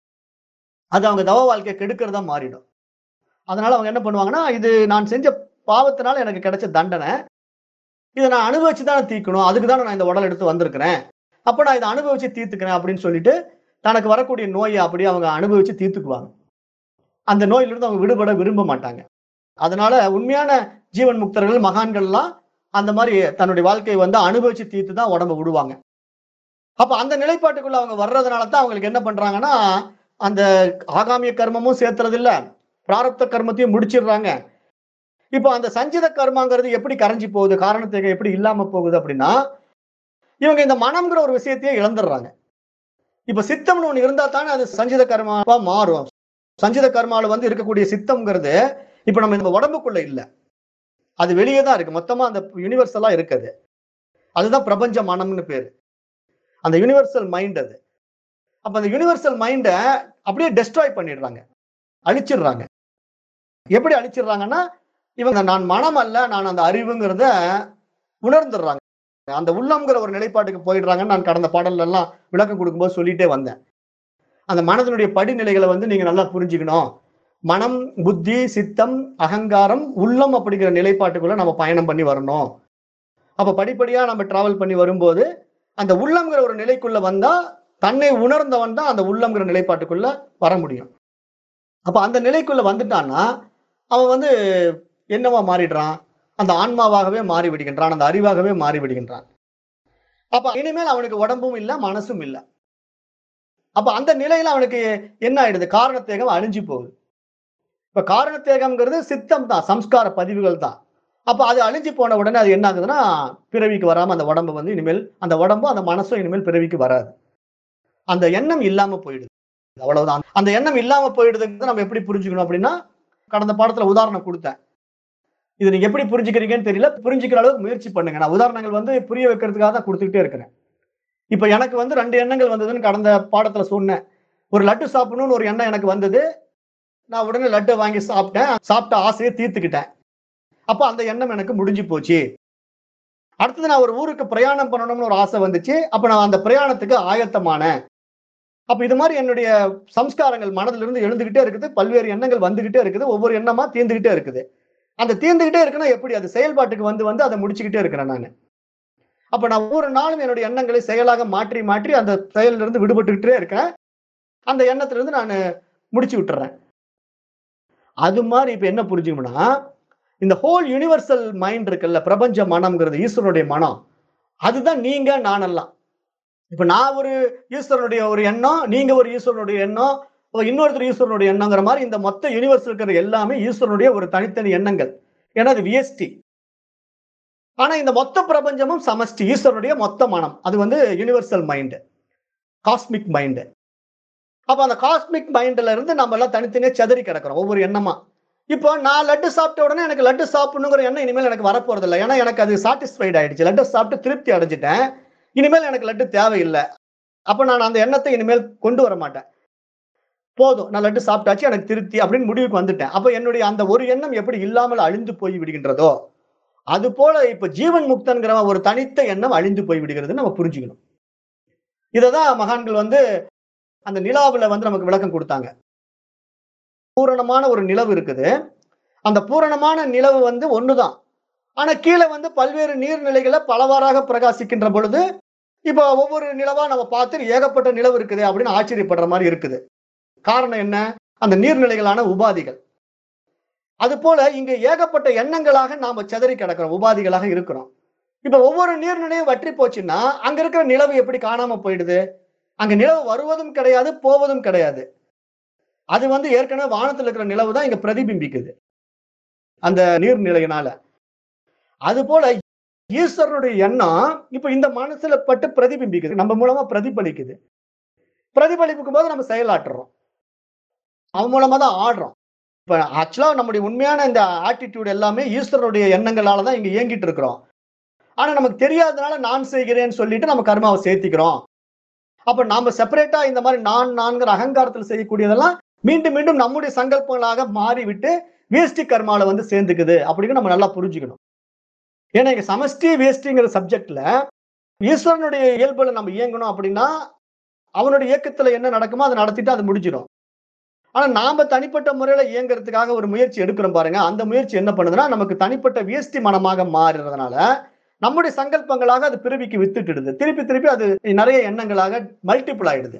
S1: அது அவங்க தவ வாழ்க்கையை கெடுக்கிறதா மாறிடும் அதனால அவங்க என்ன பண்ணுவாங்கன்னா இது நான் செஞ்ச பாவத்தினால எனக்கு கிடைச்ச தண்டனை இதை நான் அனுபவிச்சு தானே தீர்க்கணும் அதுக்கு தானே நான் இந்த உடல் எடுத்து வந்திருக்கிறேன் அப்ப நான் இதை அனுபவிச்சு தீர்த்துக்கிறேன் அப்படின்னு சொல்லிட்டு தனக்கு வரக்கூடிய நோயை அப்படியே அவங்க அனுபவிச்சு தீர்த்துக்குவாங்க அந்த நோயிலிருந்து அவங்க விடுபட விரும்ப மாட்டாங்க அதனால உண்மையான ஜீவன் முக்தர்கள் மகான்கள்லாம் அந்த மாதிரி தன்னுடைய வாழ்க்கையை வந்து அனுபவிச்சு தீர்த்து தான் உடம்ப விடுவாங்க அப்ப அந்த நிலைப்பாட்டுக்குள்ள அவங்க வர்றதுனால தான் அவங்களுக்கு என்ன பண்றாங்கன்னா அந்த ஆகாமிய கர்மமும் சேர்த்துறது இல்ல பிராரப்த கர்மத்தையும் முடிச்சிடுறாங்க இப்போ அந்த சஞ்சித கர்மாங்கிறது எப்படி கரைஞ்சி போகுது காரணத்தை எப்படி இல்லாம போகுது அப்படின்னா இவங்க இந்த மனம்ங்கிற ஒரு விஷயத்தையே இழந்துடுறாங்க இப்ப சித்தம்னு ஒண்ணு இருந்தா தானே அது சஞ்சித கர்மாவா மாறும் சஞ்சித கர்மால வந்து இருக்கக்கூடிய சித்தம்ங்கிறது இப்ப நம்ம இந்த உடம்புக்குள்ள இல்ல அது வெளியே தான் இருக்கு மொத்தமா அந்த யூனிவர்சலா இருக்குது அதுதான் பிரபஞ்ச மனம்னு பேரு அந்த யுனிவர்சல் மைண்ட் அது அப்ப அந்த யுனிவர்சல் மைண்டை அப்படியே டெஸ்ட்ராய் பண்ணிடுறாங்க அழிச்சிடுறாங்க எப்படி அழிச்சிடுறாங்கன்னா இவங்க நான் மனம் அல்ல நான் அந்த அறிவுங்கிறத உணர்ந்துடுறாங்க அந்த உள்ளம்ங்கிற ஒரு நிலைப்பாட்டுக்கு போயிடுறாங்கன்னு நான் கடந்த பாடல்ல எல்லாம் விளக்கம் கொடுக்கும்போது சொல்லிட்டே வந்தேன் அந்த மனதினுடைய படிநிலைகளை வந்து நீங்க நல்லா புரிஞ்சுக்கணும் மனம் புத்தி சித்தம் அகங்காரம் உள்ளம் அப்படிங்கிற நிலைப்பாட்டுக்குள்ள நம்ம பயணம் பண்ணி வரணும் அப்ப படிப்படியா நம்ம டிராவல் பண்ணி வரும்போது அந்த உள்ளம்ங்கிற ஒரு நிலைக்குள்ள வந்தா தன்னை உணர்ந்தவன் தான் அந்த உள்ளம்ங்கிற நிலைப்பாட்டுக்குள்ள வர முடியும் அப்ப அந்த நிலைக்குள்ள வந்துட்டான்னா அவன் வந்து என்னவா மாறிடுறான் அந்த ஆன்மாவாகவே மாறி விடுகின்றான் அந்த அறிவாகவே மாறி விடுகின்றான் அப்ப இனிமேல் அவனுக்கு உடம்பும் இல்ல மனசும் இல்ல அப்ப அந்த நிலையில அவனுக்கு என்ன ஆயிடுது காரணத்தேகம் அழிஞ்சு போகுது இப்ப காரணத்தேகம்ங்கிறது சித்தம் தான் சம்ஸ்கார பதிவுகள் தான் அப்ப அது அழிஞ்சு போன உடனே அது என்ன ஆகுதுன்னா பிறவிக்கு வராம அந்த உடம்பு வந்து இனிமேல் அந்த உடம்பும் அந்த மனசும் இனிமேல் பிறவிக்கு வராது அந்த எண்ணம் இல்லாம போயிடுது அவ்வளவுதான் அந்த எண்ணம் இல்லாம போயிடுதுங்கிறது நம்ம எப்படி புரிஞ்சுக்கணும் அப்படின்னா கடந்த பாடத்துல உதாரணம் கொடுத்தேன் இது நீங்க எப்படி புரிஞ்சுக்கிறீங்கன்னு தெரியல புரிஞ்சுக்கிற அளவுக்கு முயற்சி பண்ணுங்க நான் உதாரணங்கள் வந்து புரிய வைக்கிறதுக்காக தான் கொடுத்துக்கிட்டே இருக்கிறேன் இப்ப எனக்கு வந்து ரெண்டு எண்ணங்கள் வந்ததுன்னு கடந்த பாடத்துல சொன்னேன் ஒரு லட்டு சாப்பிடணும்னு ஒரு எண்ணம் எனக்கு வந்தது நான் உடனே லட்டை வாங்கி சாப்பிட்டேன் சாப்பிட்ட ஆசையை தீர்த்துக்கிட்டேன் அப்ப அந்த எண்ணம் எனக்கு முடிஞ்சு போச்சு அடுத்தது நான் ஒரு ஊருக்கு பிரயாணம் பண்ணணும்னு ஒரு ஆசை வந்துச்சு அப்ப நான் அந்த பிரயாணத்துக்கு ஆயத்தமானேன் அப்ப இது மாதிரி என்னுடைய சம்ஸ்காரங்கள் மனதிலிருந்து இருந்து எழுந்துகிட்டே இருக்குது பல்வேறு எண்ணங்கள் வந்துகிட்டே இருக்குது ஒவ்வொரு எண்ணமா தீர்ந்துகிட்டே இருக்குது அந்த தீர்ந்துகிட்டே இருக்குன்னா எப்படி அது செயல்பாட்டுக்கு வந்து வந்து அதை முடிச்சுக்கிட்டே இருக்கிறேன் நான் அப்ப நான் ஒவ்வொரு நாளும் என்னுடைய எண்ணங்களை செயலாக மாற்றி மாற்றி அந்த செயலிலிருந்து இருந்து விடுபட்டுக்கிட்டே இருக்கேன் அந்த எண்ணத்திலிருந்து நான் முடிச்சு விட்டுறேன் அது மாதிரி இப்ப என்ன புரிஞ்சுக்கணும்னா இந்த ஹோல் யூனிவர்சல் மைண்ட் இருக்குல்ல பிரபஞ்ச மனம்ங்கிறது ஈஸ்வரனுடைய மனம் அதுதான் நீங்க நானெல்லாம் இப்ப நான் ஒரு ஈஸ்வரனுடைய ஒரு எண்ணம் நீங்க ஒரு ஈஸ்வரனுடைய எண்ணம் இன்னொருத்தர் ஈஸ்வரனுடைய எண்ணங்கிற மாதிரி இந்த மொத்த யூனிவர்ஸ் இருக்கிற எல்லாமே ஈஸ்வரனுடைய ஒரு தனித்தனி எண்ணங்கள் ஏன்னா அது விஎஸ்டி ஆனா இந்த மொத்த பிரபஞ்சமும் சமஷ்டி ஈஸ்வரனுடைய மொத்த மனம் அது வந்து யூனிவர்சல் மைண்டு காஸ்மிக் மைண்டு அப்ப அந்த காஸ்மிக் மைண்ட்ல இருந்து நம்ம எல்லாம் தனித்தனியா செதறி கிடக்கிறோம் ஒவ்வொரு எண்ணமா இப்போ நான் லட்டு சாப்பிட்ட உடனே எனக்கு லட்டு சாப்பிடணுங்கிற எண்ணம் இனிமேல் எனக்கு வரப்போறது இல்லை ஏன்னா எனக்கு அது சாட்டிஸ்ஃபைட் ஆயிடுச்சு லட்டு சாப்பிட்டு திருப்தி அடைஞ்சிட்டேன் இனிமேல் எனக்கு லட்டு தேவையில்லை அப்ப நான் அந்த எண்ணத்தை இனிமேல் கொண்டு வர மாட்டேன் போதும் நான் லட்டு சாப்பிட்டாச்சு எனக்கு திருப்தி அப்படின்னு முடிவுக்கு வந்துட்டேன் அப்ப என்னுடைய அந்த ஒரு எண்ணம் எப்படி இல்லாமல் அழிந்து போய் விடுகின்றதோ அது போல இப்ப ஜீவன் முக்தன்கிற ஒரு தனித்த எண்ணம் அழிந்து போய் விடுகிறதுன்னு நம்ம புரிஞ்சுக்கணும் இததான் மகான்கள் வந்து அந்த நிலாவுல வந்து நமக்கு விளக்கம் கொடுத்தாங்க பூரணமான ஒரு நிலவு இருக்குது அந்த பூரணமான நிலவு வந்து ஒண்ணுதான் ஆனா கீழே வந்து பல்வேறு நீர்நிலைகளை பலவாறாக பிரகாசிக்கின்ற பொழுது இப்போ ஒவ்வொரு நிலவா நம்ம பார்த்து ஏகப்பட்ட நிலவு இருக்குது அப்படின்னு ஆச்சரியப்படுற மாதிரி இருக்குது காரணம் என்ன அந்த நீர்நிலைகளான உபாதிகள் அது போல இங்க ஏகப்பட்ட எண்ணங்களாக நாம செதறி கிடக்கிறோம் உபாதிகளாக இருக்கிறோம் இப்ப ஒவ்வொரு நீர்நிலையும் வற்றி போச்சுன்னா அங்க இருக்கிற நிலவு எப்படி காணாம போயிடுது அங்க நிலவு வருவதும் கிடையாது போவதும் கிடையாது அது வந்து ஏற்கனவே வானத்துல இருக்கிற நிலவு தான் இங்க பிரதிபிம்பிக்குது அந்த நீர்நிலையினால அது போல ஈஸ்வரனுடைய எண்ணம் இப்ப இந்த மனசுல பட்டு பிரதிபிம்பிக்குது நம்ம மூலமா பிரதிபலிக்குது பிரதிபலிக்கும் போது நம்ம செயலாற்றுறோம் அவன் மூலமா தான் ஆடுறோம் இப்ப ஆக்சுவலா நம்முடைய உண்மையான இந்த ஆட்டிடியூட் எல்லாமே ஈஸ்வரனுடைய எண்ணங்களால தான் இங்க இயங்கிட்டு இருக்கிறோம் ஆனா நமக்கு தெரியாதனால நான் செய்கிறேன்னு சொல்லிட்டு நம்ம கர்மாவை சேர்த்திக்கிறோம் அப்ப நாம செப்பரேட்டா இந்த மாதிரி நான் நான்கிற அகங்காரத்தில் செய்யக்கூடியதெல்லாம் மீண்டும் மீண்டும் நம்முடைய சங்கல்பங்களாக மாறிவிட்டு வேஷ்டி கர்மால வந்து சேர்ந்துக்குது அப்படின்னு நம்ம நல்லா புரிஞ்சுக்கணும் ஏன்னா இங்க சமஷ்டி வேஷ்டிங்கிற சப்ஜெக்ட்ல ஈஸ்வரனுடைய இயல்புல நம்ம இயங்கணும் அப்படின்னா அவனுடைய இயக்கத்துல என்ன நடக்குமோ அதை நடத்திட்டு அது முடிஞ்சிடும் ஆனா நாம தனிப்பட்ட முறையில இயங்குறதுக்காக ஒரு முயற்சி எடுக்கிறோம் பாருங்க அந்த முயற்சி என்ன பண்ணுதுன்னா நமக்கு தனிப்பட்ட வேஷ்டி மனமாக மாறுறதுனால நம்முடைய சங்கல்பங்களாக அது பிறவிக்கு வித்துட்டுடுது திருப்பி திருப்பி அது நிறைய எண்ணங்களாக மல்டிபிள் ஆயிடுது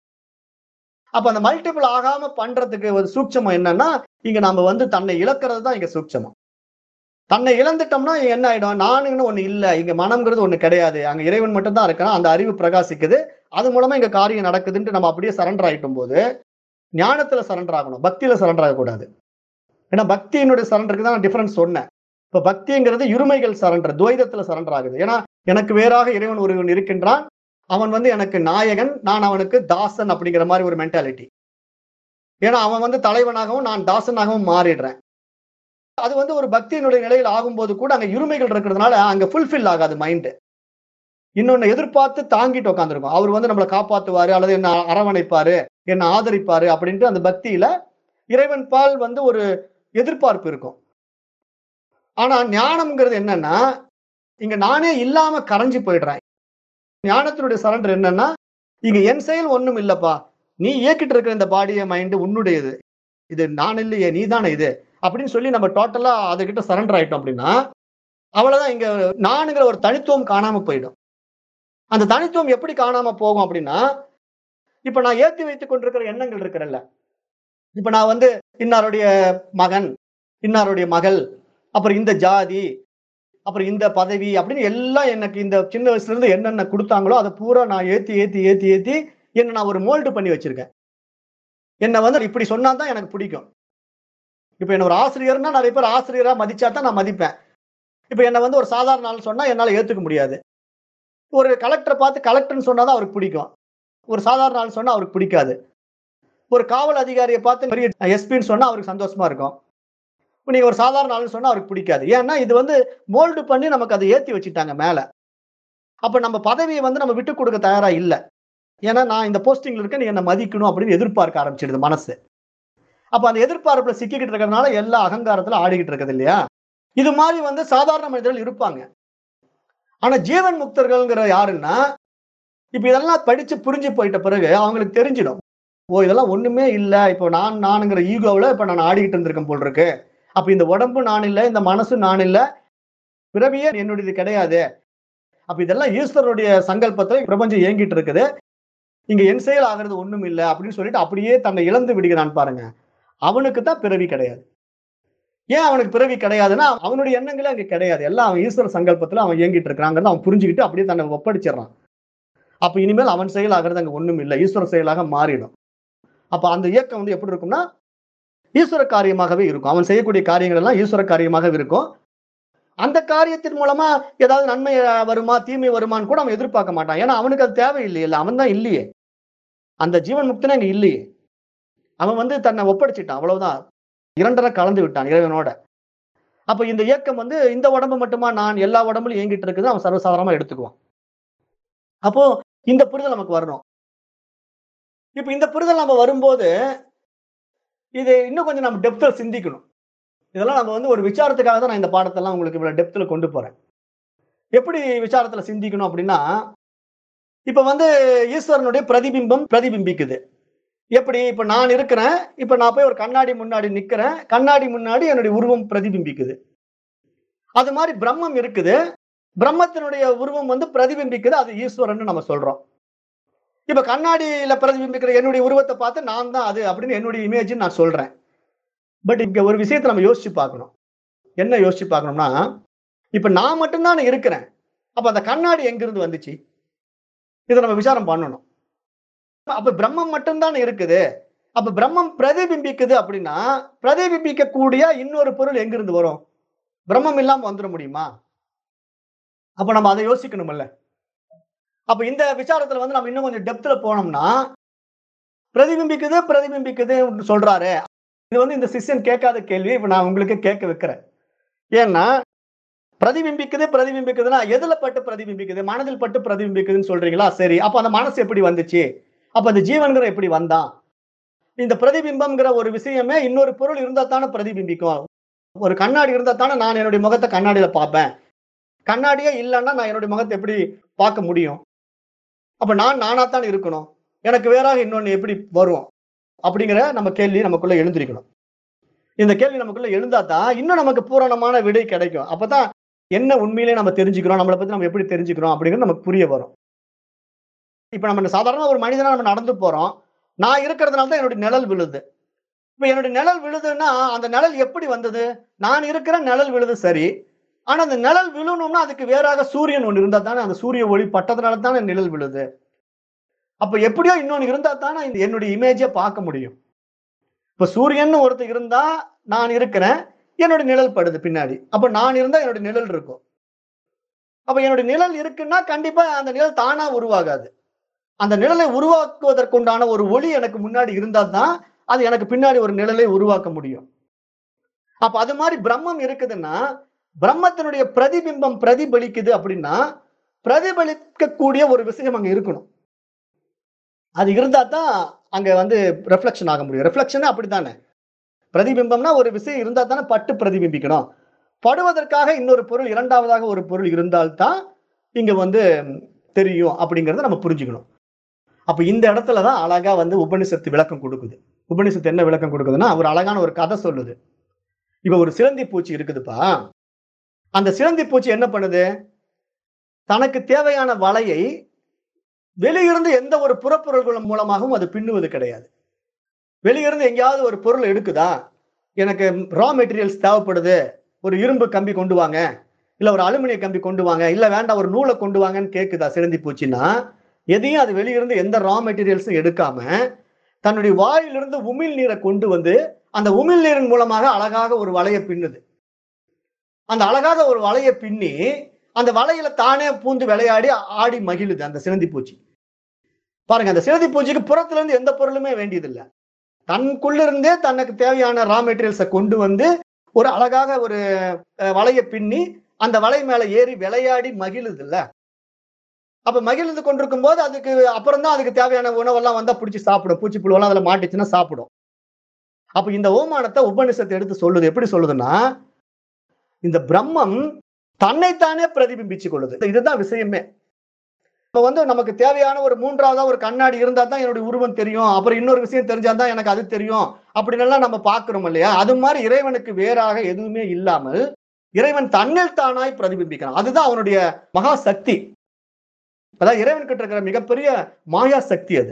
S1: அப்ப அந்த மல்டிபிள் ஆகாம பண்றதுக்கு ஒரு சூட்சமம் என்னன்னா இங்க நாம வந்து தன்னை இழக்கிறது தான் இங்க சூட்சமம் தன்னை இழந்துட்டோம்னா என்ன ஆயிடும் நானுன்னு ஒண்ணு இல்ல இங்க மனம்ங்கிறது ஒண்ணு கிடையாது அங்க இறைவன் மட்டும் தான் இருக்கிறான் அந்த அறிவு பிரகாசிக்குது அது மூலமா இங்க காரியம் நடக்குதுன்ட்டு நம்ம அப்படியே சரண்டர் ஆயிட்டும் போது ஞானத்துல சரண்டர் ஆகணும் பக்தியில சரண்டர் ஆகக்கூடாது ஏன்னா பக்தியினுடைய சரண்டருக்கு தான் டிஃபரன்ஸ் சொன்னேன் இப்ப பக்திங்கிறது இருமைகள் சரண்டர் துவைதத்துல சரண்டர் ஆகுது ஏன்னா எனக்கு வேறாக இறைவன் ஒருவன் இருக்கின்றான் அவன் வந்து எனக்கு நாயகன் நான் அவனுக்கு தாசன் அப்படிங்கிற மாதிரி ஒரு மென்டாலிட்டி ஏன்னா அவன் வந்து தலைவனாகவும் நான் தாசனாகவும் மாறிடுறேன் அது வந்து ஒரு பக்தியினுடைய நிலையில் ஆகும்போது கூட அங்க இருமைகள் இருக்கிறதுனால அங்க ஃபுல்ஃபில் ஆகாது மைண்டு இன்னொன்னு எதிர்பார்த்து தாங்கிட்டு உட்காந்துருக்கும் அவர் வந்து நம்மளை காப்பாத்துவாரு அல்லது என்ன அரவணைப்பாரு என்ன ஆதரிப்பாரு அப்படின்ட்டு அந்த பக்தியில இறைவன் பால் வந்து ஒரு எதிர்பார்ப்பு இருக்கும் ஆனா ஞானம்ங்கிறது என்னன்னா இங்க நானே இல்லாம கரைஞ்சு போயிடுறேன் ஞானத்தினுடைய சரண்டர் என்னன்னா இங்க என் செயல் ஒண்ணும் இல்லப்பா நீ இயக்கிட்டு இருக்கிற இந்த பாடிய மைண்டு உன்னுடையது இது நான் இல்லையே நீ தானே இது அப்படின்னு சொல்லி நம்ம டோட்டலா அதுகிட்ட சரண்டர் ஆயிட்டோம் அப்படின்னா அவ்வளவுதான் இங்க நானுங்கிற ஒரு தனித்துவம் காணாம போயிடும் அந்த தனித்துவம் எப்படி காணாம போகும் அப்படின்னா இப்ப நான் ஏத்தி வைத்துக் கொண்டிருக்கிற எண்ணங்கள் இருக்கிறல்ல இப்ப நான் வந்து இன்னாருடைய மகன் இன்னாருடைய மகள் அப்புறம் இந்த ஜாதி அப்புறம் இந்த பதவி அப்படின்னு எல்லாம் எனக்கு இந்த சின்ன வயசுல இருந்து என்னென்ன கொடுத்தாங்களோ அதை பூரா நான் ஏத்தி ஏத்தி ஏத்தி ஏத்தி என்ன நான் ஒரு மோல்டு பண்ணி வச்சிருக்கேன் என்னை வந்து இப்படி சொன்னா தான் எனக்கு பிடிக்கும் இப்ப என்ன ஒரு ஆசிரியர்னா நிறைய பேர் ஆசிரியரா மதிச்சா தான் நான் மதிப்பேன் இப்ப என்ன வந்து ஒரு சாதாரண ஆள் சொன்னா என்னால ஏத்துக்க முடியாது ஒரு கலெக்டரை பார்த்து கலெக்டர்னு சொன்னாதான் அவருக்கு பிடிக்கும் ஒரு சாதாரண ஆள் சொன்னா அவருக்கு பிடிக்காது ஒரு காவல் அதிகாரியை பார்த்து பெரிய எஸ்பின்னு சொன்னா அவருக்கு சந்தோஷமா இருக்கும் இப்போ நீங்க ஒரு சாதாரண ஆள்னு சொன்னா அவருக்கு பிடிக்காது ஏன்னா இது வந்து மோல்டு பண்ணி நமக்கு அதை ஏத்தி வச்சுட்டாங்க மேல அப்ப நம்ம பதவியை வந்து நம்ம விட்டு கொடுக்க தயாரா இல்ல ஏன்னா நான் இந்த போஸ்டிங்ல இருக்க நீ என்ன மதிக்கணும் அப்படின்னு எதிர்பார்க்க ஆரம்பிச்சிடுது மனசு அப்ப அந்த எதிர்பார்ப்புல சிக்கிக்கிட்டு இருக்கிறதுனால எல்லா அகங்காரத்துல ஆடிக்கிட்டு இருக்குது இல்லையா இது மாதிரி வந்து சாதாரண மனிதர்கள் இருப்பாங்க ஆனா ஜீவன் முக்தர்கள்ங்கிற யாருன்னா இப்ப இதெல்லாம் படிச்சு புரிஞ்சு போயிட்ட பிறகு அவங்களுக்கு தெரிஞ்சிடும் ஓ இதெல்லாம் ஒண்ணுமே இல்ல இப்போ நான் நானுங்கிற ஈகோவில் இப்ப நான் ஆடிக்கிட்டு இருந்திருக்கேன் போல் இருக்கு அப்ப இந்த உடம்பு நான் இல்ல இந்த மனசு நான் இல்ல பிறவியே என்னுடையது கிடையாது அப்ப இதெல்லாம் ஈஸ்வரனுடைய சங்கல்பத்தை பிரபஞ்சம் இயங்கிட்டு இருக்குது இங்க என் செயல் ஆகிறது ஒண்ணும் இல்லை அப்படின்னு சொல்லிட்டு அப்படியே தன்னை இழந்து விடுகிறான் பாருங்க அவனுக்கு தான் பிறவி கிடையாது ஏன் அவனுக்கு பிறவி கிடையாதுன்னா அவனுடைய எண்ணங்களே அங்க கிடையாது எல்லாம் அவன் ஈஸ்வர சங்கல்பத்துல அவன் இயங்கிட்டு இருக்கிறாங்கிறத அவன் புரிஞ்சுக்கிட்டு அப்படியே தன்னை ஒப்படைச்சிடறான் அப்ப இனிமேல் அவன் செயல் ஆகிறது அங்க ஒண்ணும் இல்லை ஈஸ்வர செயலாக மாறிடும் அப்ப அந்த இயக்கம் வந்து எப்படி இருக்கும்னா ஈஸ்வர காரியமாகவே இருக்கும் அவன் செய்யக்கூடிய காரியங்கள் எல்லாம் ஈஸ்வர காரியமாகவே இருக்கும் அந்த காரியத்தின் மூலமா ஏதாவது நன்மை வருமா தீமை வருமான்னு கூட அவன் எதிர்பார்க்க மாட்டான் ஏன்னா அவனுக்கு அது தேவையில்லையே அவன் தான் இல்லையே அந்த ஜீவன் முக்தனே அங்க இல்லையே அவன் வந்து தன்னை ஒப்படைச்சிட்டான் அவ்வளவுதான் இரண்டரை கலந்து விட்டான் இறைவனோட அப்ப இந்த இயக்கம் வந்து இந்த உடம்பு மட்டுமா நான் எல்லா உடம்புலையும் இயங்கிட்டு இருக்குது அவன் சர்வசாதாரணமா எடுத்துக்குவான் அப்போ இந்த புரிதல் நமக்கு வரணும் இப்ப இந்த புரிதல் நம்ம வரும்போது இது இன்னும் கொஞ்சம் நம்ம டெப்த்ல சிந்திக்கணும் இதெல்லாம் நம்ம வந்து ஒரு விசாரத்துக்காக தான் நான் இந்த பாடத்தெல்லாம் உங்களுக்கு இவ்வளவு டெப்த்ல கொண்டு போறேன் எப்படி விசாரத்துல சிந்திக்கணும் அப்படின்னா இப்ப வந்து ஈஸ்வரனுடைய பிரதிபிம்பம் பிரதிபிம்பிக்குது எப்படி இப்ப நான் இருக்கிறேன் இப்ப நான் போய் ஒரு கண்ணாடி முன்னாடி நிக்கிறேன் கண்ணாடி முன்னாடி என்னுடைய உருவம் பிரதிபிம்பிக்குது அது மாதிரி பிரம்மம் இருக்குது பிரம்மத்தினுடைய உருவம் வந்து பிரதிபிம்பிக்குது அது ஈஸ்வரன் நம்ம சொல்றோம் இப்ப கண்ணாடியில பிரதிபிம்பிக்கிற என்னுடைய உருவத்தை பார்த்து நான் தான் அது அப்படின்னு என்னுடைய இமேஜ் நான் சொல்றேன் பட் இங்க ஒரு விஷயத்தை நம்ம யோசிச்சு பார்க்கணும் என்ன யோசிச்சு பார்க்கணும்னா இப்ப நான் மட்டும்தான் இருக்கிறேன் அப்ப அந்த கண்ணாடி எங்கிருந்து வந்துச்சு இதை நம்ம விசாரம் பண்ணணும் அப்ப பிரம்மம் மட்டும்தான் இருக்குது அப்ப பிரம்மம் பிரதிபிம்பிக்குது அப்படின்னா பிரதிபிம்பிக்க கூடிய இன்னொரு பொருள் எங்கிருந்து வரும் பிரம்மம் இல்லாம வந்துட முடியுமா அப்ப நம்ம அதை யோசிக்கணும்ல அப்ப இந்த விசாரத்துல வந்து நம்ம இன்னும் கொஞ்சம் டெப்த்ல போனோம்னா பிரதிபிம்பிக்குது பிரதிபிம்பிக்குது சொல்றாரு இது வந்து இந்த சிஷ்யன் கேட்காத கேள்வி இப்ப நான் உங்களுக்கு கேட்க வைக்கிறேன் ஏன்னா பிரதிபிம்பிக்குது பிரதிபிம்பிக்குதுன்னா எதுல பட்டு பிரதிபிம்பிக்குது மனதில் பட்டு பிரதிபிம்பிக்குதுன்னு சொல்றீங்களா சரி அப்ப அந்த மனசு எப்படி வந்துச்சு அப்ப அந்த ஜீவன்கிற எப்படி வந்தான் இந்த பிரதிபிம்பம்ங்கிற ஒரு விஷயமே இன்னொரு பொருள் இருந்தா தானே பிரதிபிம்பிக்கும் ஒரு கண்ணாடி இருந்தா தானே நான் என்னுடைய முகத்தை கண்ணாடியில பார்ப்பேன் கண்ணாடியே இல்லைன்னா நான் என்னுடைய முகத்தை எப்படி பார்க்க முடியும் அப்ப நான் நானாத்தான் இருக்கணும் எனக்கு வேறாக இன்னொன்னு எப்படி வரும் அப்படிங்கிற நம்ம கேள்வி நமக்குள்ள எழுந்திருக்கணும் இந்த கேள்வி நமக்குள்ள எழுந்தா தான் இன்னும் நமக்கு பூரணமான விடை கிடைக்கும் அப்பதான் என்ன உண்மையிலே நம்ம தெரிஞ்சுக்கிறோம் நம்மளை பத்தி நம்ம எப்படி தெரிஞ்சுக்கிறோம் அப்படிங்கிறது நமக்கு புரிய வரும் இப்ப நம்ம சாதாரண ஒரு மனிதனா நம்ம நடந்து போறோம் நான் இருக்கிறதுனால தான் என்னுடைய நிழல் விழுது இப்ப என்னுடைய நிழல் விழுதுன்னா அந்த நிழல் எப்படி வந்தது நான் இருக்கிற நிழல் விழுது சரி ஆனா அந்த நிழல் விழுணும்னா அதுக்கு வேறாக சூரியன் ஒன்று இருந்தா தானே அந்த சூரிய ஒளி பட்டதுனால தானே நிழல் விழுது அப்ப எப்படியோ இன்னொன்னு இருந்தா தானே இந்த என்னுடைய இமேஜை பார்க்க முடியும் இப்ப சூரியன் ஒருத்தர் இருந்தா நான் இருக்கிறேன் என்னோட நிழல் படுது பின்னாடி அப்ப நான் இருந்தா என்னோட நிழல் இருக்கும் அப்ப என்னோட நிழல் இருக்குன்னா கண்டிப்பா அந்த நிழல் தானா உருவாகாது அந்த நிழலை உருவாக்குவதற்குண்டான ஒரு ஒளி எனக்கு முன்னாடி இருந்தா தான் அது எனக்கு பின்னாடி ஒரு நிழலை உருவாக்க முடியும் அப்ப அது மாதிரி பிரம்மம் இருக்குதுன்னா பிரம்மத்தினுடைய பிரதிபிம்பம் பிரதிபலிக்குது அப்படின்னா பிரதிபலிக்கக்கூடிய ஒரு விஷயம் அங்க இருக்கணும் அது இருந்தா தான் அங்க வந்து ரெஃப்ளெக்ஷன் ஆக முடியும் ரெஃப்ளெக்ஷன் அப்படித்தானே பிரதிபிம்பம்னா ஒரு விஷயம் இருந்தா தானே பட்டு பிரதிபிம்பிக்கணும் படுவதற்காக இன்னொரு பொருள் இரண்டாவதாக ஒரு பொருள் இருந்தால்தான் இங்க வந்து தெரியும் அப்படிங்கறத நம்ம புரிஞ்சுக்கணும் அப்ப இந்த இடத்துல தான் அழகா வந்து உபனிஷத்து விளக்கம் கொடுக்குது உபனிஷத்து என்ன விளக்கம் கொடுக்குதுன்னா ஒரு அழகான ஒரு கதை சொல்லுது இப்ப ஒரு சிலந்தி பூச்சி இருக்குதுப்பா அந்த சிலந்தி பூச்சி என்ன பண்ணுது தனக்கு தேவையான வலையை வெளியிருந்து எந்த ஒரு புறப்பொருள்கள் மூலமாகவும் அது பின்னுவது கிடையாது வெளியிருந்து எங்கேயாவது ஒரு பொருள் எடுக்குதா எனக்கு ரா மெட்டீரியல்ஸ் தேவைப்படுது ஒரு இரும்பு கம்பி கொண்டு வாங்க இல்ல ஒரு அலுமினிய கம்பி கொண்டு வாங்க இல்ல வேண்டாம் ஒரு நூலை கொண்டு வாங்கன்னு கேக்குதா சிலந்தி பூச்சின்னா எதையும் அது வெளியிருந்து எந்த ரா மெட்டீரியல்ஸும் எடுக்காம தன்னுடைய வாயிலிருந்து உமிழ் நீரை கொண்டு வந்து அந்த உமிழ் நீரின் மூலமாக அழகாக ஒரு வலையை பின்னுது அந்த அழகாக ஒரு வலையை பின்னி அந்த வலையில தானே பூந்து விளையாடி ஆடி மகிழுது அந்த சிலந்தி பூச்சி பாருங்க அந்த சிலந்தி பூச்சிக்கு புறத்துல இருந்து எந்த பொருளுமே வேண்டியதில்லை தனக்குள்ளிருந்தே தனக்கு தேவையான ரா மெட்டீரியல்ஸை கொண்டு வந்து ஒரு அழகாக ஒரு அஹ், வலையை பின்னி அந்த வலை மேல ஏறி விளையாடி மகிழுது இல்ல அப்ப மகிழ்ந்து கொண்டிருக்கும் போது அதுக்கு அப்புறம் தான் அதுக்கு தேவையான உணவெல்லாம் வந்தா பிடிச்சி சாப்பிடும் பூச்சி புழுவெல்லாம் அதுல மாட்டிச்சுன்னா சாப்பிடும் அப்ப இந்த ஓமானத்தை உபனிஷத்தை எடுத்து சொல்லுது எப்படி சொல்லுதுன்னா இந்த பிரம்மம் தன்னைத்தானே பிரதிபிம்பிச்சு கொள்ளுது இதுதான் விஷயமே இப்ப வந்து நமக்கு தேவையான ஒரு மூன்றாவதா ஒரு கண்ணாடி இருந்தா தான் என்னுடைய உருவம் தெரியும் அப்புறம் இன்னொரு விஷயம் தெரிஞ்சா தான் எனக்கு அது தெரியும் அப்படின்னு எல்லாம் நம்ம பாக்குறோம் இல்லையா அது மாதிரி இறைவனுக்கு வேறாக எதுவுமே இல்லாமல் இறைவன் தன்னில் தானாய் பிரதிபிம்பிக்கிறான் அதுதான் அவனுடைய மகா சக்தி அதான் இறைவன் கிட்ட இருக்கிற மிகப்பெரிய மாயா சக்தி அது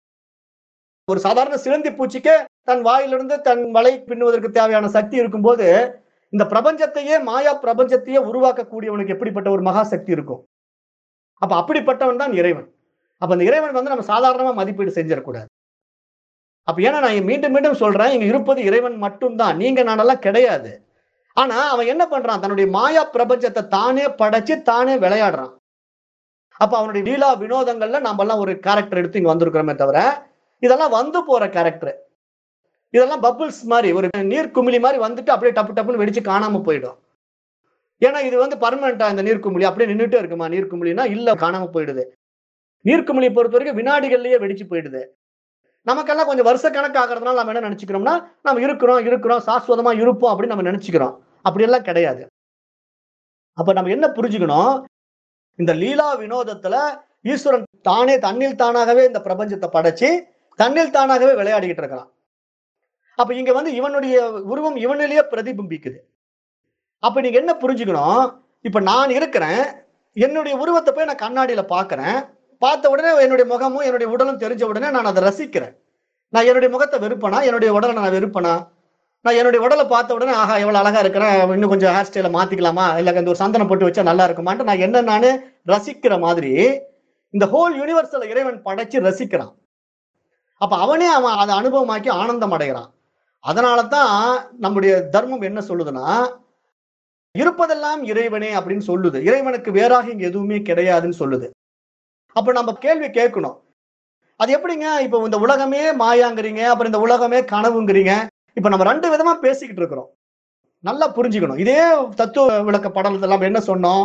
S1: ஒரு சாதாரண சிலந்தி பூச்சிக்கே தன் வாயிலிருந்து தன் வலை பின்னுவதற்கு தேவையான சக்தி இருக்கும்போது இந்த பிரபஞ்சத்தையே மாயா பிரபஞ்சத்தையே உருவாக்கக்கூடியவனுக்கு எப்படிப்பட்ட ஒரு மகா சக்தி இருக்கும் அப்ப அப்படிப்பட்டவன் தான் இறைவன் அப்ப அந்த இறைவன் வந்து நம்ம சாதாரணமா மதிப்பீடு செஞ்சிடக்கூடாது அப்ப ஏன்னா நான் மீண்டும் மீண்டும் சொல்றேன் இங்க இருப்பது இறைவன் மட்டும்தான் நீங்க நானெல்லாம் கிடையாது ஆனா அவன் என்ன பண்றான் தன்னுடைய மாயா பிரபஞ்சத்தை தானே படைச்சு தானே விளையாடுறான் அப்ப அவனுடைய லீலா வினோதங்கள்ல நாம எல்லாம் ஒரு கேரக்டர் எடுத்து இங்க வந்திருக்கிறோமே தவிர இதெல்லாம் வந்து போற கேரக்டர் இதெல்லாம் பபிள்ஸ் மாதிரி ஒரு நீர் குமிழி மாதிரி வந்துட்டு அப்படியே டப்பு டப்புன்னு வெடிச்சு காணாம போயிடும் ஏன்னா இது வந்து பர்மனண்டா இந்த நீர்க்குமிழி அப்படியே நின்றுட்டே இருக்குமா நீர்க்குமிழினா இல்ல காணாம போயிடுது நீர்க்குமிழியை பொறுத்த வரைக்கும் வினாடிகள்லயே வெடிச்சு போயிடுது நமக்கெல்லாம் கொஞ்சம் வருஷ கணக்கு ஆகிறதுனால நம்ம என்ன நினைச்சுக்கிறோம்னா நம்ம இருக்கிறோம் இருக்கிறோம் சாஸ்வதமா இருப்போம் அப்படின்னு நம்ம நினைச்சுக்கிறோம் அப்படியெல்லாம் கிடையாது அப்ப நம்ம என்ன புரிஞ்சுக்கணும் இந்த லீலா வினோதத்துல ஈஸ்வரன் தானே தன்னில் தானாகவே இந்த பிரபஞ்சத்தை படைச்சு தன்னில் தானாகவே விளையாடிக்கிட்டு இருக்கிறான் அப்ப இங்க வந்து இவனுடைய உருவம் இவனிலேயே பிரதிபிம்பிக்குது அப்ப நீங்க என்ன புரிஞ்சுக்கணும் இப்ப நான் இருக்கிறேன் என்னுடைய உருவத்தை போய் நான் கண்ணாடியில பாக்குறேன் பார்த்த உடனே என்னுடைய முகமும் என்னுடைய உடலும் தெரிஞ்ச உடனே நான் அதை ரசிக்கிறேன் நான் என்னுடைய முகத்தை வெறுப்பனா என்னுடைய உடலை நான் வெறுப்பனா நான் என்னுடைய உடலை பார்த்த உடனே ஆஹா எவ்வளவு அழகா இருக்கிறேன் இன்னும் கொஞ்சம் ஹேர் ஸ்டைல மாத்திக்கலாமா இல்ல இந்த ஒரு சந்தனம் போட்டு வச்சா நல்லா இருக்குமான்ட்டு நான் என்ன நானு ரசிக்கிற மாதிரி இந்த ஹோல் யூனிவர்சல் இறைவன் படைச்சு ரசிக்கிறான் அப்ப அவனே அவன் அதை அனுபவமாக்கி ஆனந்தம் அடைகிறான் அதனால தான் நம்முடைய தர்மம் என்ன சொல்லுதுன்னா இருப்பதெல்லாம் இறைவனே அப்படின்னு சொல்லுது இறைவனுக்கு வேறாக இங்க எதுவுமே கிடையாதுன்னு சொல்லுது அப்ப நம்ம கேள்வி கேட்கணும் அது எப்படிங்க இப்ப இந்த உலகமே மாயாங்கிறீங்க அப்புறம் இந்த உலகமே கனவுங்கிறீங்க இப்ப நம்ம ரெண்டு விதமா பேசிக்கிட்டு இருக்கிறோம் நல்லா புரிஞ்சுக்கணும் இதே தத்துவ விளக்க படலத்துல நம்ம என்ன சொன்னோம்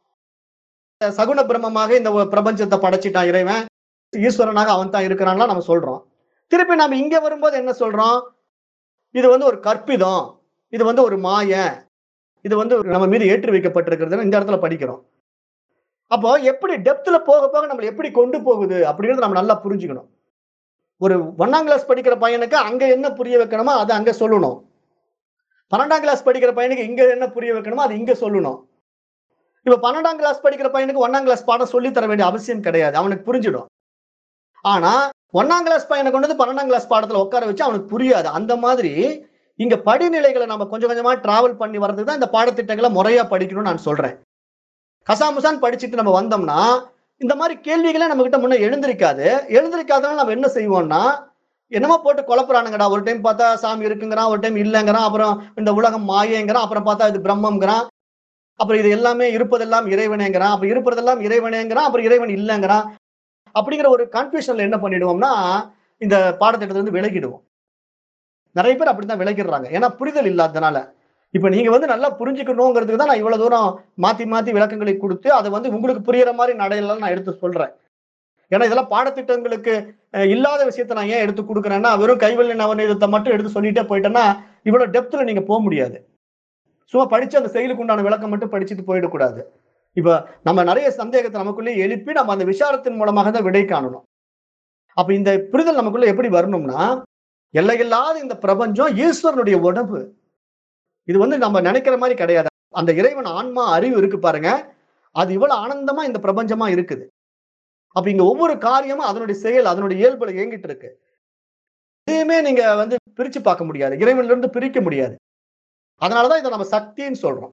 S1: சகுன பிரம்மமாக இந்த பிரபஞ்சத்தை படைச்சிட்டான் இறைவன் ஈஸ்வரனாக அவன் தான் இருக்கிறான்லாம் நம்ம சொல்றோம் திருப்பி நம்ம இங்க வரும்போது என்ன சொல்றோம் இது வந்து ஒரு கற்பிதம் இது வந்து ஒரு மாய இது வந்து நம்ம மீது ஏற்றி வைக்கப்பட்டிருக்கிறதுன்னு இந்த இடத்துல படிக்கிறோம் அப்போ எப்படி டெப்த்ல போக போக நம்மளை எப்படி கொண்டு போகுது அப்படிங்கிறது நம்ம நல்லா புரிஞ்சுக்கணும் ஒரு ஒன்னாம் கிளாஸ் படிக்கிற பையனுக்கு அங்க என்ன புரிய வைக்கணுமோ அதை அங்க சொல்லணும் பன்னெண்டாம் கிளாஸ் படிக்கிற பையனுக்கு இங்க என்ன புரிய வைக்கணுமோ அது இங்க சொல்லணும் இப்ப பன்னெண்டாம் கிளாஸ் படிக்கிற பையனுக்கு ஒன்னாம் கிளாஸ் பாடம் சொல்லி தர வேண்டிய அவசியம் கிடையாது அவனுக்கு புரிஞ்சிடும் ஆனா ஒன்னாம் கிளாஸ் பையனை கொண்டு வந்து பன்னெண்டாம் கிளாஸ் பாடத்துல உட்கார வச்சு அவனுக்கு புரியாது அந்த மாதிரி இங்க படிநிலைகளை நம்ம கொஞ்சம் கொஞ்சமா டிராவல் பண்ணி வர்றதுக்கு தான் இந்த பாடத்திட்டங்களை முறையா படிக்கணும்னு நான் சொல்றேன் கசாமுசான் படிச்சுட்டு நம்ம வந்தோம்னா இந்த மாதிரி கேள்விகளே நம்ம கிட்ட முன்ன எழுந்திருக்காது எழுந்திருக்காதனால நம்ம என்ன செய்வோம்னா என்னமோ போட்டு குழப்புறானுங்கடா ஒரு டைம் பார்த்தா சாமி இருக்குங்கிறான் ஒரு டைம் இல்லைங்கிறான் அப்புறம் இந்த உலகம் மாயங்கிறான் அப்புறம் பார்த்தா இது பிரம்மங்கிறான் அப்புறம் இது எல்லாமே இருப்பதெல்லாம் இறைவனேங்கிறான் அப்ப இருப்பதெல்லாம் இறைவனேங்கிறான் அப்புறம் இறைவன் இல்லைங்கிறான் அப்படிங்கிற ஒரு கன்ஃபியூஷன்ல என்ன பண்ணிடுவோம்னா இந்த பாடத்திட்டத்துல இருந்து விலகிடுவோம் நிறைய பேர் அப்படித்தான் விலகிடுறாங்க ஏன்னா புரிதல் இல்லாதனால இப்ப நீங்க வந்து நல்லா புரிஞ்சுக்கணுங்கிறதுக்கு தான் நான் இவ்வளவு தூரம் மாத்தி மாத்தி விளக்கங்களை கொடுத்து அதை வந்து உங்களுக்கு புரியுற மாதிரி நடையெல்லாம் நான் எடுத்து சொல்றேன் ஏன்னா இதெல்லாம் பாடத்திட்டங்களுக்கு அஹ், இல்லாத விஷயத்த நான் ஏன் எடுத்து கொடுக்குறேன்னா வெறும் கைவல்லி நவநீதத்தை மட்டும் எடுத்து சொல்லிட்டே போயிட்டேன்னா இவ்வளவு டெப்த்ல நீங்க போக முடியாது சும்மா படிச்சு அந்த செயலுக்கு உண்டான விளக்கம் மட்டும் படிச்சுட்டு போயிடக்கூடாது இப்ப நம்ம நிறைய சந்தேகத்தை நமக்குள்ளே எழுப்பி நம்ம அந்த விசாரத்தின் மூலமாக தான் விடை காணணும் அப்ப இந்த புரிதல் நமக்குள்ள எப்படி வரணும்னா எல்லையில்லாத இந்த பிரபஞ்சம் ஈஸ்வரனுடைய உடம்பு இது வந்து நம்ம நினைக்கிற மாதிரி கிடையாது அந்த இறைவன் ஆன்மா அறிவு இருக்கு பாருங்க அது இவ்வளவு ஆனந்தமா இந்த பிரபஞ்சமா இருக்குது அப்ப இங்க ஒவ்வொரு காரியமும் அதனுடைய செயல் அதனுடைய இயல்புல இயங்கிட்டு இருக்கு எதையுமே நீங்க வந்து பிரிச்சு பார்க்க முடியாது இறைவன்ல இருந்து பிரிக்க முடியாது அதனாலதான் இதை நம்ம சக்தின்னு சொல்றோம்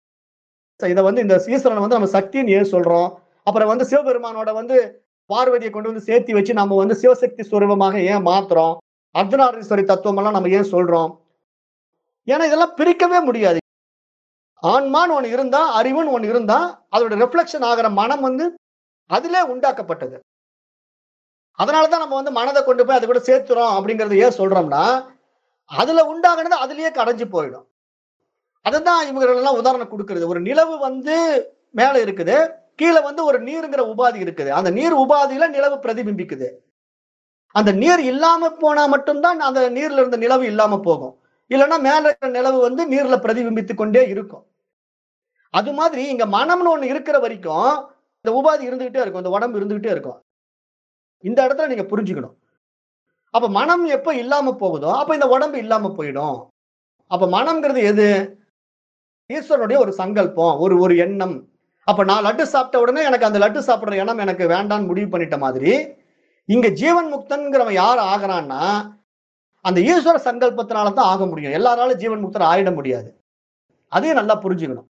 S1: இதை வந்து இந்த ஈஸ்வரனை வந்து நம்ம சக்தின்னு ஏன் சொல்றோம் அப்புறம் வந்து சிவபெருமானோட வந்து பார்வதியை கொண்டு வந்து சேர்த்தி வச்சு நம்ம வந்து சிவசக்தி சுரூபமாக ஏன் மாத்துறோம் அர்த்தநாரீஸ்வரி தத்துவம் எல்லாம் நம்ம ஏன் சொல்றோம் ஏன்னா இதெல்லாம் பிரிக்கவே முடியாது ஆன்மான்னு ஒண்ணு இருந்தா அறிவுன்னு ஒண்ணு இருந்தா அதோட ரிஃப்ளெக்ஷன் ஆகிற மனம் வந்து அதிலே உண்டாக்கப்பட்டது அதனாலதான் நம்ம வந்து மனதை கொண்டு போய் அதை கூட சேர்த்துறோம் அப்படிங்கறது ஏன் சொல்றோம்னா அதுல உண்டாகினது அதுலயே கடைஞ்சு போயிடும் அதுதான் இவங்க எல்லாம் உதாரணம் கொடுக்கிறது ஒரு நிலவு வந்து மேல இருக்குது கீழே வந்து ஒரு நீருங்கிற உபாதி இருக்குது அந்த நீர் உபாதியில நிலவு பிரதிபிம்பிக்குது அந்த நீர் இல்லாம போனா மட்டும்தான் அந்த நீர்ல இருந்த நிலவு இல்லாம போகும் இல்லைன்னா மேல இருக்கிற நிலவு வந்து நீர்ல பிரதிபிம்பித்து கொண்டே இருக்கும் அது மாதிரி இங்க மனம்னு ஒண்ணு இருக்கிற வரைக்கும் இந்த உபாதி இருந்துகிட்டே இருக்கும் இந்த உடம்பு இருந்துகிட்டே இருக்கும் இந்த இடத்துல நீங்க புரிஞ்சுக்கணும் அப்ப மனம் எப்ப இல்லாம போகுதோ அப்ப இந்த உடம்பு இல்லாம போயிடும் அப்ப மனம்ங்கிறது எது ஈஸ்வரனுடைய ஒரு சங்கல்பம் ஒரு ஒரு எண்ணம் அப்ப நான் லட்டு சாப்பிட்ட உடனே எனக்கு அந்த லட்டு சாப்பிடுற எண்ணம் எனக்கு வேண்டாம்னு முடிவு பண்ணிட்ட மாதிரி இங்க ஜீவன் முக்தன்கிறவன் யார் ஆகிறான்னா அந்த ஈஸ்வர சங்கல்பத்தினால தான் ஆக முடியும் எல்லாராலும் ஜீவன் முக்தர் ஆயிட முடியாது அதையும் நல்லா புரிஞ்சுக்கணும்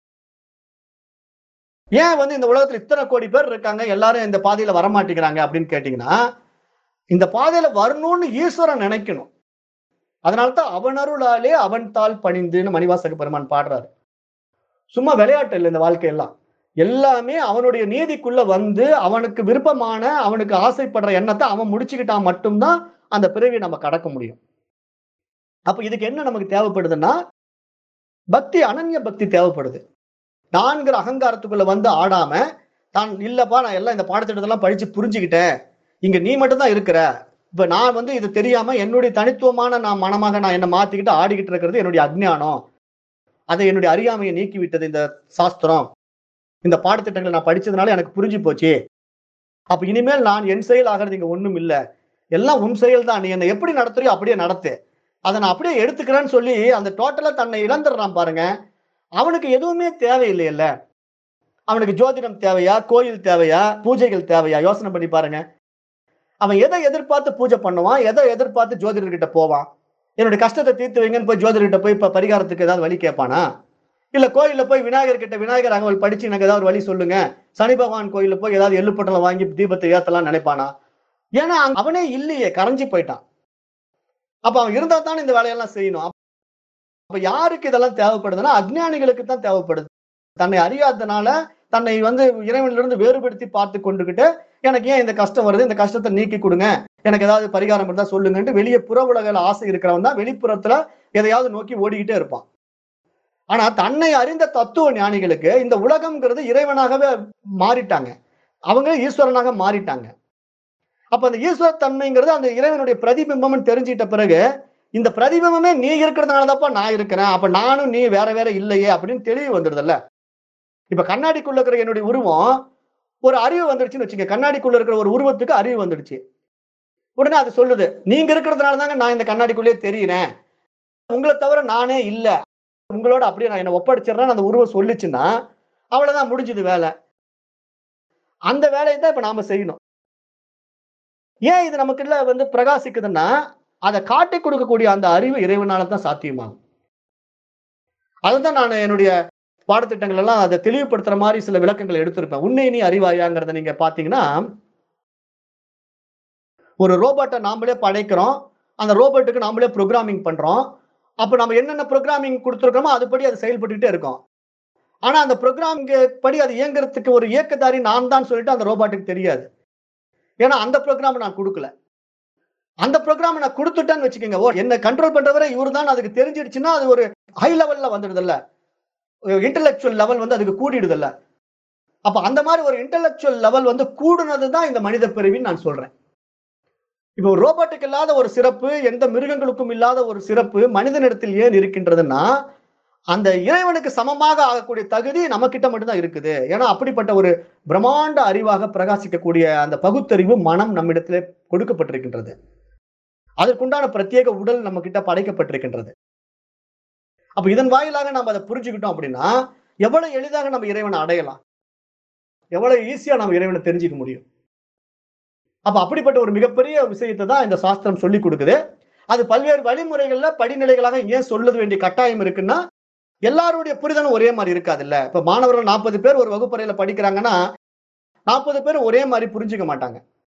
S1: ஏன் வந்து இந்த உலகத்துல இத்தனை கோடி பேர் இருக்காங்க எல்லாரும் இந்த பாதையில வரமாட்டேங்கிறாங்க அப்படின்னு கேட்டீங்கன்னா இந்த பாதையில வரணும்னு ஈஸ்வரன் நினைக்கணும் அதனால்தான் அவன் அருளாலே அவன் தாள் பணிந்துன்னு மணிவாசக பெருமான் பாடுறாரு சும்மா விளையாட்டு இல்லை இந்த வாழ்க்கையெல்லாம் எல்லாமே அவனுடைய நீதிக்குள்ள வந்து அவனுக்கு விருப்பமான அவனுக்கு ஆசைப்படுற எண்ணத்தை அவன் முடிச்சுக்கிட்டா மட்டும்தான் அந்த பிறவியை நம்ம கடக்க முடியும் அப்ப இதுக்கு என்ன நமக்கு தேவைப்படுதுன்னா பக்தி அனன்ய பக்தி தேவைப்படுது நான்கிற அகங்காரத்துக்குள்ள வந்து ஆடாம தான் இல்லப்பா நான் எல்லாம் இந்த பாடத்திட்டத்தெல்லாம் படிச்சு புரிஞ்சுக்கிட்டேன் இங்க நீ மட்டும் தான் இருக்கிற இப்ப நான் வந்து இது தெரியாம என்னுடைய தனித்துவமான நான் மனமாக நான் என்ன மாத்திக்கிட்டு ஆடிக்கிட்டு இருக்கிறது என்னுடைய அஜ்ஞானம் அதை என்னுடைய அறியாமையை நீக்கி விட்டது இந்த சாஸ்திரம் இந்த பாடத்திட்டங்களை நான் படிச்சதுனால எனக்கு புரிஞ்சு போச்சு அப்ப இனிமேல் நான் என் செயல் ஆகிறது இங்க ஒண்ணும் இல்ல எல்லாம் உன் செயல் தான் நீ என்னை எப்படி நடத்துறியோ அப்படியே நடத்து அதை நான் அப்படியே எடுத்துக்கிறேன்னு சொல்லி அந்த டோட்டலா தன்னை இழந்துடுறான் பாருங்க அவனுக்கு எதுவுமே தேவையில்லையில்ல அவனுக்கு ஜோதிடம் தேவையா கோயில் தேவையா பூஜைகள் தேவையா யோசனை பண்ணி பாருங்க அவன் எதை எதிர்பார்த்து பூஜை பண்ணுவான் எதை எதிர்பார்த்து ஜோதிடர்கிட்ட போவான் என்னுடைய கஷ்டத்தை தீர்த்து வைங்கன்னு போய் ஜோதிடர்கிட்ட போய் இப்ப பரிகாரத்துக்கு ஏதாவது வழி கேட்பானா இல்ல கோயில்ல போய் விநாயகர் கிட்ட விநாயகர் அகவல் படிச்சு எனக்கு ஏதாவது ஒரு வழி சொல்லுங்க சனி பகவான் கோயில்ல போய் ஏதாவது எள்ளுப்பட்டலை வாங்கி தீபத்தை ஏத்தலாம் நினைப்பானா ஏன்னா அங்க அவனே இல்லையே கரைஞ்சு போயிட்டான் அப்ப அவன் இருந்தா தானே இந்த வேலையெல்லாம் செய்யணும் அப்ப யாருக்கு இதெல்லாம் தேவைப்படுதுன்னா அஜ்ஞானிகளுக்கு தான் தேவைப்படுது தன்னை அறியாதனால தன்னை வந்து இறைவனிலிருந்து வேறுபடுத்தி பார்த்து கொண்டுகிட்டு எனக்கு ஏன் இந்த கஷ்டம் வருது இந்த கஷ்டத்தை நீக்கி கொடுங்க எனக்கு ஏதாவது பரிகாரம் இருந்தா சொல்லுங்கன்ட்டு வெளியே புற உலகில் ஆசை இருக்கிறவன் தான் வெளிப்புறத்துல எதையாவது நோக்கி ஓடிக்கிட்டே இருப்பான் ஆனா தன்னை அறிந்த தத்துவ ஞானிகளுக்கு இந்த உலகம்ங்கிறது இறைவனாகவே மாறிட்டாங்க அவங்க ஈஸ்வரனாக மாறிட்டாங்க அப்ப அந்த ஈஸ்வர தன்மைங்கிறது அந்த இறைவனுடைய பிரதிபிம்பம்னு தெரிஞ்சிட்ட பிறகு இந்த பிரதிபிம்பமே நீ இருக்கிறதுனாலதாப்பா நான் இருக்கிறேன் அப்ப நானும் நீ வேற வேற இல்லையே அப்படின்னு தெளிவு வந்துடுதுல்ல இப்ப கண்ணாடிக்குள்ள இருக்கிற என்னுடைய உருவம் ஒரு அறிவு வந்துடுச்சுன்னு வச்சுக்க கண்ணாடிக்குள்ள இருக்கிற ஒரு உருவத்துக்கு அறிவு வந்துடுச்சு உடனே அது சொல்லுது நீங்க இருக்கிறதுனால தாங்க நான் இந்த கண்ணாடிக்குள்ளேயே தெரியுறேன் உங்களை தவிர நானே இல்ல உங்களோட அப்படியே நான் என்ன ஒப்படைச்சிடுறேன் அந்த உருவம் சொல்லுச்சுன்னா அவ்வளவுதான் முடிஞ்சது வேலை அந்த வேலையை தான் இப்ப நாம செய்யணும் ஏன் இது நமக்குள்ள வந்து பிரகாசிக்குதுன்னா அதை காட்டி கொடுக்கக்கூடிய அந்த அறிவு இறைவனால தான் சாத்தியமாகும் அதுதான் நான் என்னுடைய பாடத்திட்டங்கள் எல்லாம் அதை தெளிவுபடுத்துற மாதிரி சில விளக்கங்கள் எடுத்திருப்பேன் உன்னை நீ அறிவாயாங்கிறத நீங்க பாத்தீங்கன்னா ஒரு ரோபோட்டை நாமளே படைக்கிறோம் அந்த ரோபோட்டுக்கு நாமளே ப்ரோக்ராமிங் பண்றோம் அப்ப நம்ம என்னென்ன ப்ரோக்ராமிங் கொடுத்துருக்கோமோ அதுபடி அது செயல்பட்டுட்டே இருக்கும் ஆனா அந்த ப்ரோக்ராம் படி அது இயங்குறதுக்கு ஒரு இயக்கதாரி நான் தான் சொல்லிட்டு அந்த ரோபோட்டுக்கு தெரியாது ஏன்னா அந்த ப்ரோக்ராம் நான் கொடுக்கல அந்த ப்ரோக்ராம் நான் கொடுத்துட்டேன்னு வச்சுக்கோங்க ஓ என்ன கண்ட்ரோல் பண்றவரை இவர் தான் அதுக்கு தெரிஞ்சிடுச்சுன்னா அது ஒரு ஹை லெவல்ல வந்துடுதுல்ல இன்டெலெக்சுவல் லெவல் வந்து அதுக்கு கூடிடுதுல்ல அப்ப அந்த மாதிரி ஒரு இன்டெலெக்சுவல் லெவல் வந்து கூடுனது தான் இந்த மனித பிரிவின்னு நான் சொல்றேன் இப்போ ரோபோட்டுக்கு இல்லாத ஒரு சிறப்பு எந்த மிருகங்களுக்கும் இல்லாத ஒரு சிறப்பு மனிதனிடத்தில் ஏன் இருக்கின்றதுன்னா அந்த இறைவனுக்கு சமமாக ஆகக்கூடிய தகுதி நம்ம கிட்ட மட்டும்தான் இருக்குது ஏன்னா அப்படிப்பட்ட ஒரு பிரம்மாண்ட அறிவாக பிரகாசிக்கக்கூடிய அந்த பகுத்தறிவு மனம் நம்மிடத்திலே கொடுக்கப்பட்டிருக்கின்றது அதற்குண்டான பிரத்யேக உடல் நம்ம கிட்ட படைக்கப்பட்டிருக்கின்றது அப்ப இதன் வாயிலாக நம்ம அதை புரிஞ்சுக்கிட்டோம் அப்படின்னா எவ்வளவு எளிதாக நம்ம இறைவனை அடையலாம் எவ்வளவு ஈஸியா நம்ம இறைவனை தெரிஞ்சுக்க முடியும் அப்ப அப்படிப்பட்ட ஒரு மிகப்பெரிய விஷயத்தை தான் இந்த சாஸ்திரம் சொல்லி கொடுக்குது அது பல்வேறு வழிமுறைகள்ல படிநிலைகளாக ஏன் சொல்லுது வேண்டிய கட்டாயம் இருக்குன்னா எல்லாருடைய புரிதலும் ஒரே மாதிரி இருக்காது இல்ல இப்ப மாணவர்கள் நாற்பது பேர் ஒரு வகுப்பறையில படிக்கிறாங்கன்னா நாற்பது பேர் ஒரே மாதிரி புரிஞ்சுக்க மாட்டாங்க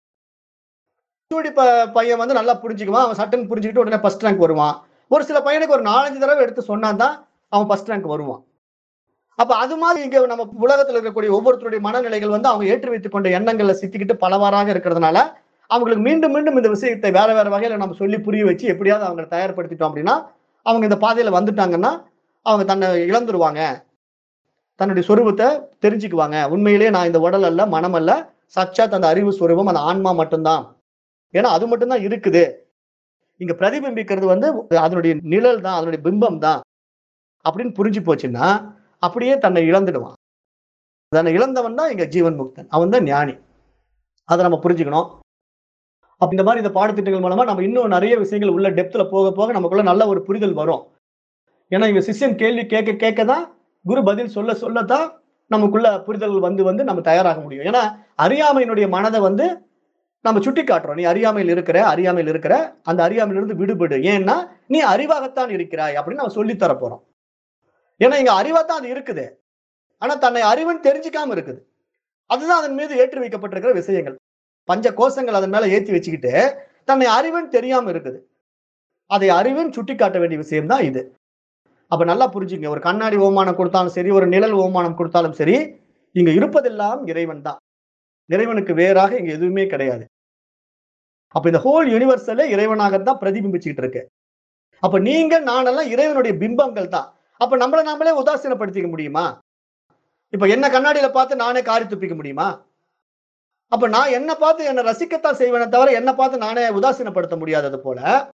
S1: சூடி ப பையன் வந்து நல்லா புரிஞ்சுக்குவான் அவன் சட்டன் புரிஞ்சுக்கிட்டு உடனே ஃபர்ஸ்ட் ரேங்க் வருவான் ஒரு சில பையனுக்கு ஒரு நாலஞ்சு தடவை எடுத்து சொன்னா தான் அவன் ஃபர்ஸ்ட் ரேங்க் வருவான் அப்ப அது மாதிரி இங்க நம்ம உலகத்துல இருக்கக்கூடிய ஒவ்வொருத்தருடைய மனநிலைகள் வந்து அவங்க ஏற்றி வைத்துக் கொண்ட எண்ணங்கள்ல சித்திக்கிட்டு பலவாறாக இருக்கிறதுனால அவங்களுக்கு மீண்டும் மீண்டும் இந்த விஷயத்தை வேற வேற வகையில நம்ம சொல்லி புரிய வச்சு எப்படியாவது அவங்க தயார்படுத்திட்டோம் அப்படின்னா அவங்க இந்த பாதையில வந்துட்டாங்கன்னா அவங்க தன்னை இழந்துருவாங்க தன்னுடைய சொரூபத்தை தெரிஞ்சுக்குவாங்க உண்மையிலேயே நான் இந்த உடல் அல்ல மனம் அல்ல சச்சாத் அந்த அறிவு சொரூபம் அந்த ஆன்மா மட்டும்தான் ஏன்னா அது மட்டும்தான் இருக்குது இங்க பிரதிபிம்பிக்கிறது வந்து அதனுடைய நிழல் தான் அதனுடைய பிம்பம் தான் அப்படின்னு புரிஞ்சு போச்சுன்னா அப்படியே தன்னை இழந்துடுவான் தன்னை இழந்தவன் தான் இங்க ஜீவன் முக்தன் அவன் தான் ஞானி அதை நம்ம புரிஞ்சுக்கணும் அப்ப இந்த மாதிரி இந்த பாடத்திட்டங்கள் மூலமா நம்ம இன்னும் நிறைய விஷயங்கள் உள்ள டெப்த்ல போக போக நமக்குள்ள நல்ல ஒரு புரிதல் வரும் ஏன்னா இங்க சிஷ்யன் கேள்வி கேட்க கேட்க தான் குரு பதில் சொல்ல சொல்லத்தான் நமக்குள்ள புரிதல் வந்து வந்து நம்ம தயாராக முடியும் ஏன்னா அறியாமையினுடைய மனதை வந்து நம்ம சுட்டி காட்டுறோம் நீ அறியாமையில் இருக்கிற அறியாமையில் இருக்கிற அந்த அறியாமையிலிருந்து விடுபடு ஏன்னா நீ அறிவாகத்தான் இருக்கிறாய் அப்படின்னு நம்ம சொல்லி தர போறோம் ஏன்னா இங்க அறிவா தான் அது இருக்குது ஆனா தன்னை அறிவுன்னு தெரிஞ்சுக்காம இருக்குது அதுதான் அதன் மீது ஏற்றி வைக்கப்பட்டிருக்கிற விஷயங்கள் பஞ்ச கோஷங்கள் அதன் மேல ஏற்றி வச்சுக்கிட்டு தன்னை அறிவுன்னு தெரியாம இருக்குது அதை அறிவுன்னு சுட்டி காட்ட வேண்டிய விஷயம் தான் இது அப்ப நல்லா புரிஞ்சுங்க ஒரு கண்ணாடி ஓமானம் கொடுத்தாலும் சரி ஒரு நிழல் ஓமானம் கொடுத்தாலும் சரி இங்க இருப்பதெல்லாம் இறைவன் தான் இறைவனுக்கு வேறாக இங்க எதுவுமே கிடையாது அப்ப இந்த ஹோல் யூனிவர்சலே இறைவனாகத்தான் பிரதிபிம்பிச்சுக்கிட்டு இருக்கு அப்ப நீங்க நானெல்லாம் இறைவனுடைய பிம்பங்கள் தான் அப்ப நம்மளை நாமளே உதாசீனப்படுத்திக்க முடியுமா இப்ப என்ன கண்ணாடியில பார்த்து நானே காரி துப்பிக்க முடியுமா அப்ப நான் என்ன பார்த்து என்னை ரசிக்கத்தான் செய்வேனே தவிர என்ன பார்த்து நானே உதாசீனப்படுத்த முடியாதது போல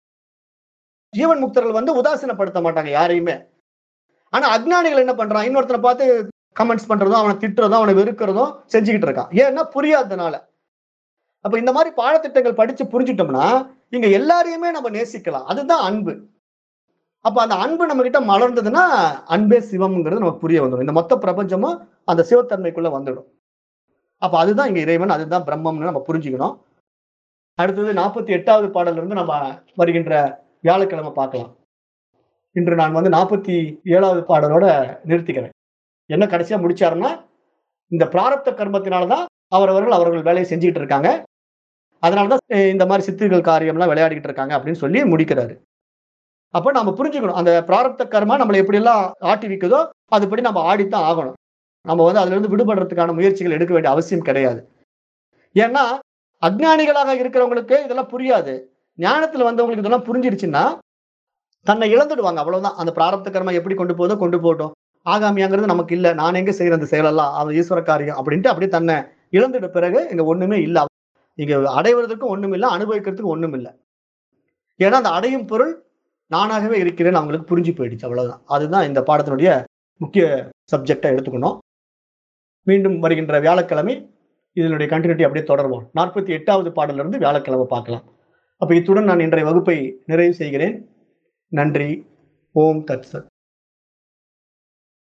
S1: ஜீவன் முக்தர்கள் வந்து உதாசீனப்படுத்த மாட்டாங்க யாரையுமே ஆனா அஜ்ஞானிகள் என்ன பண்றான் இன்னொருத்தனை பார்த்து கமெண்ட்ஸ் பண்றதும் அவனை திட்டுறதும் அவனை வெறுக்கிறதும் செஞ்சுக்கிட்டு இருக்கான் ஏன்னா புரியாததுனால அப்ப இந்த மாதிரி பாடத்திட்டங்கள் படிச்சு புரிஞ்சுட்டோம்னா இங்க எல்லாரையுமே நம்ம நேசிக்கலாம் அதுதான் அன்பு அப்ப அந்த அன்பு நம்ம கிட்ட மலர்ந்ததுன்னா அன்பே சிவம்ங்கிறது நமக்கு புரிய வந்துடும் இந்த மொத்த பிரபஞ்சமும் அந்த சிவத்தன்மைக்குள்ள வந்துடும் அப்ப அதுதான் இங்க இறைவன் அதுதான் பிரம்மம்னு நம்ம புரிஞ்சுக்கணும் அடுத்தது நாற்பத்தி எட்டாவது பாடல்ல இருந்து நம்ம வருகின்ற வியாழக்கிழமை பார்க்கலாம் இன்று நான் வந்து நாற்பத்தி ஏழாவது பாடலோட நிறுத்திக்கிறேன் என்ன கடைசியா முடிச்சாருன்னா இந்த பிராரப்த கர்மத்தினாலதான் அவரவர்கள் அவர்கள் வேலையை செஞ்சுக்கிட்டு இருக்காங்க அதனாலதான் அஹ் இந்த மாதிரி சித்திர்கள் காரியம்லாம் விளையாடிக்கிட்டு இருக்காங்க அப்படின்னு சொல்லி முடிக்கிறாரு அப்ப நம்ம புரிஞ்சுக்கணும் அந்த பிராரப்த கர்மா நம்மளை எப்படியெல்லாம் ஆட்டி விக்குதோ அதுபடி நம்ம ஆடித்தான் ஆகணும் நம்ம வந்து அதுல இருந்து விடுபடுறதுக்கான முயற்சிகள் எடுக்க வேண்டிய அவசியம் கிடையாது ஏன்னா அஜ்ஞானிகளாக இருக்கிறவங்களுக்கு இதெல்லாம் புரியாது ஞானத்துல வந்தவங்களுக்கு இதெல்லாம் புரிஞ்சிருச்சுன்னா தன்னை இழந்துடுவாங்க அவ்வளவுதான் அந்த பிராரப்த கர்மா எப்படி கொண்டு போதோ கொண்டு போகட்டும் ஆகாமியாங்கிறது நமக்கு இல்ல நான் எங்க செய்யற அந்த செயலெல்லாம் அது ஈஸ்வர காரியம் அப்படின்ட்டு அப்படியே தன்னை இழந்துட்ட பிறகு இங்க ஒண்ணுமே இல்ல இங்க அடைவதற்கும் ஒண்ணும் இல்ல அனுபவிக்கிறதுக்கும் ஒண்ணும் இல்ல ஏன்னா அந்த அடையும் பொருள் நானாகவே இருக்கிறேன்னு அவங்களுக்கு புரிஞ்சு போயிடுச்சு அவ்வளவுதான் அதுதான் இந்த பாடத்தினுடைய முக்கிய சப்ஜெக்டா எடுத்துக்கணும் மீண்டும் வருகின்ற வியாழக்கிழமை இதனுடைய கண்டினியூட்டி அப்படியே தொடர்வோம் நாற்பத்தி எட்டாவது பாடல்ல இருந்து வியாழக்கிழமை பார்க்கலாம் அப்ப இத்துடன் நான் இன்றைய வகுப்பை நிறைவு செய்கிறேன் நன்றி ஓம் தத் சத்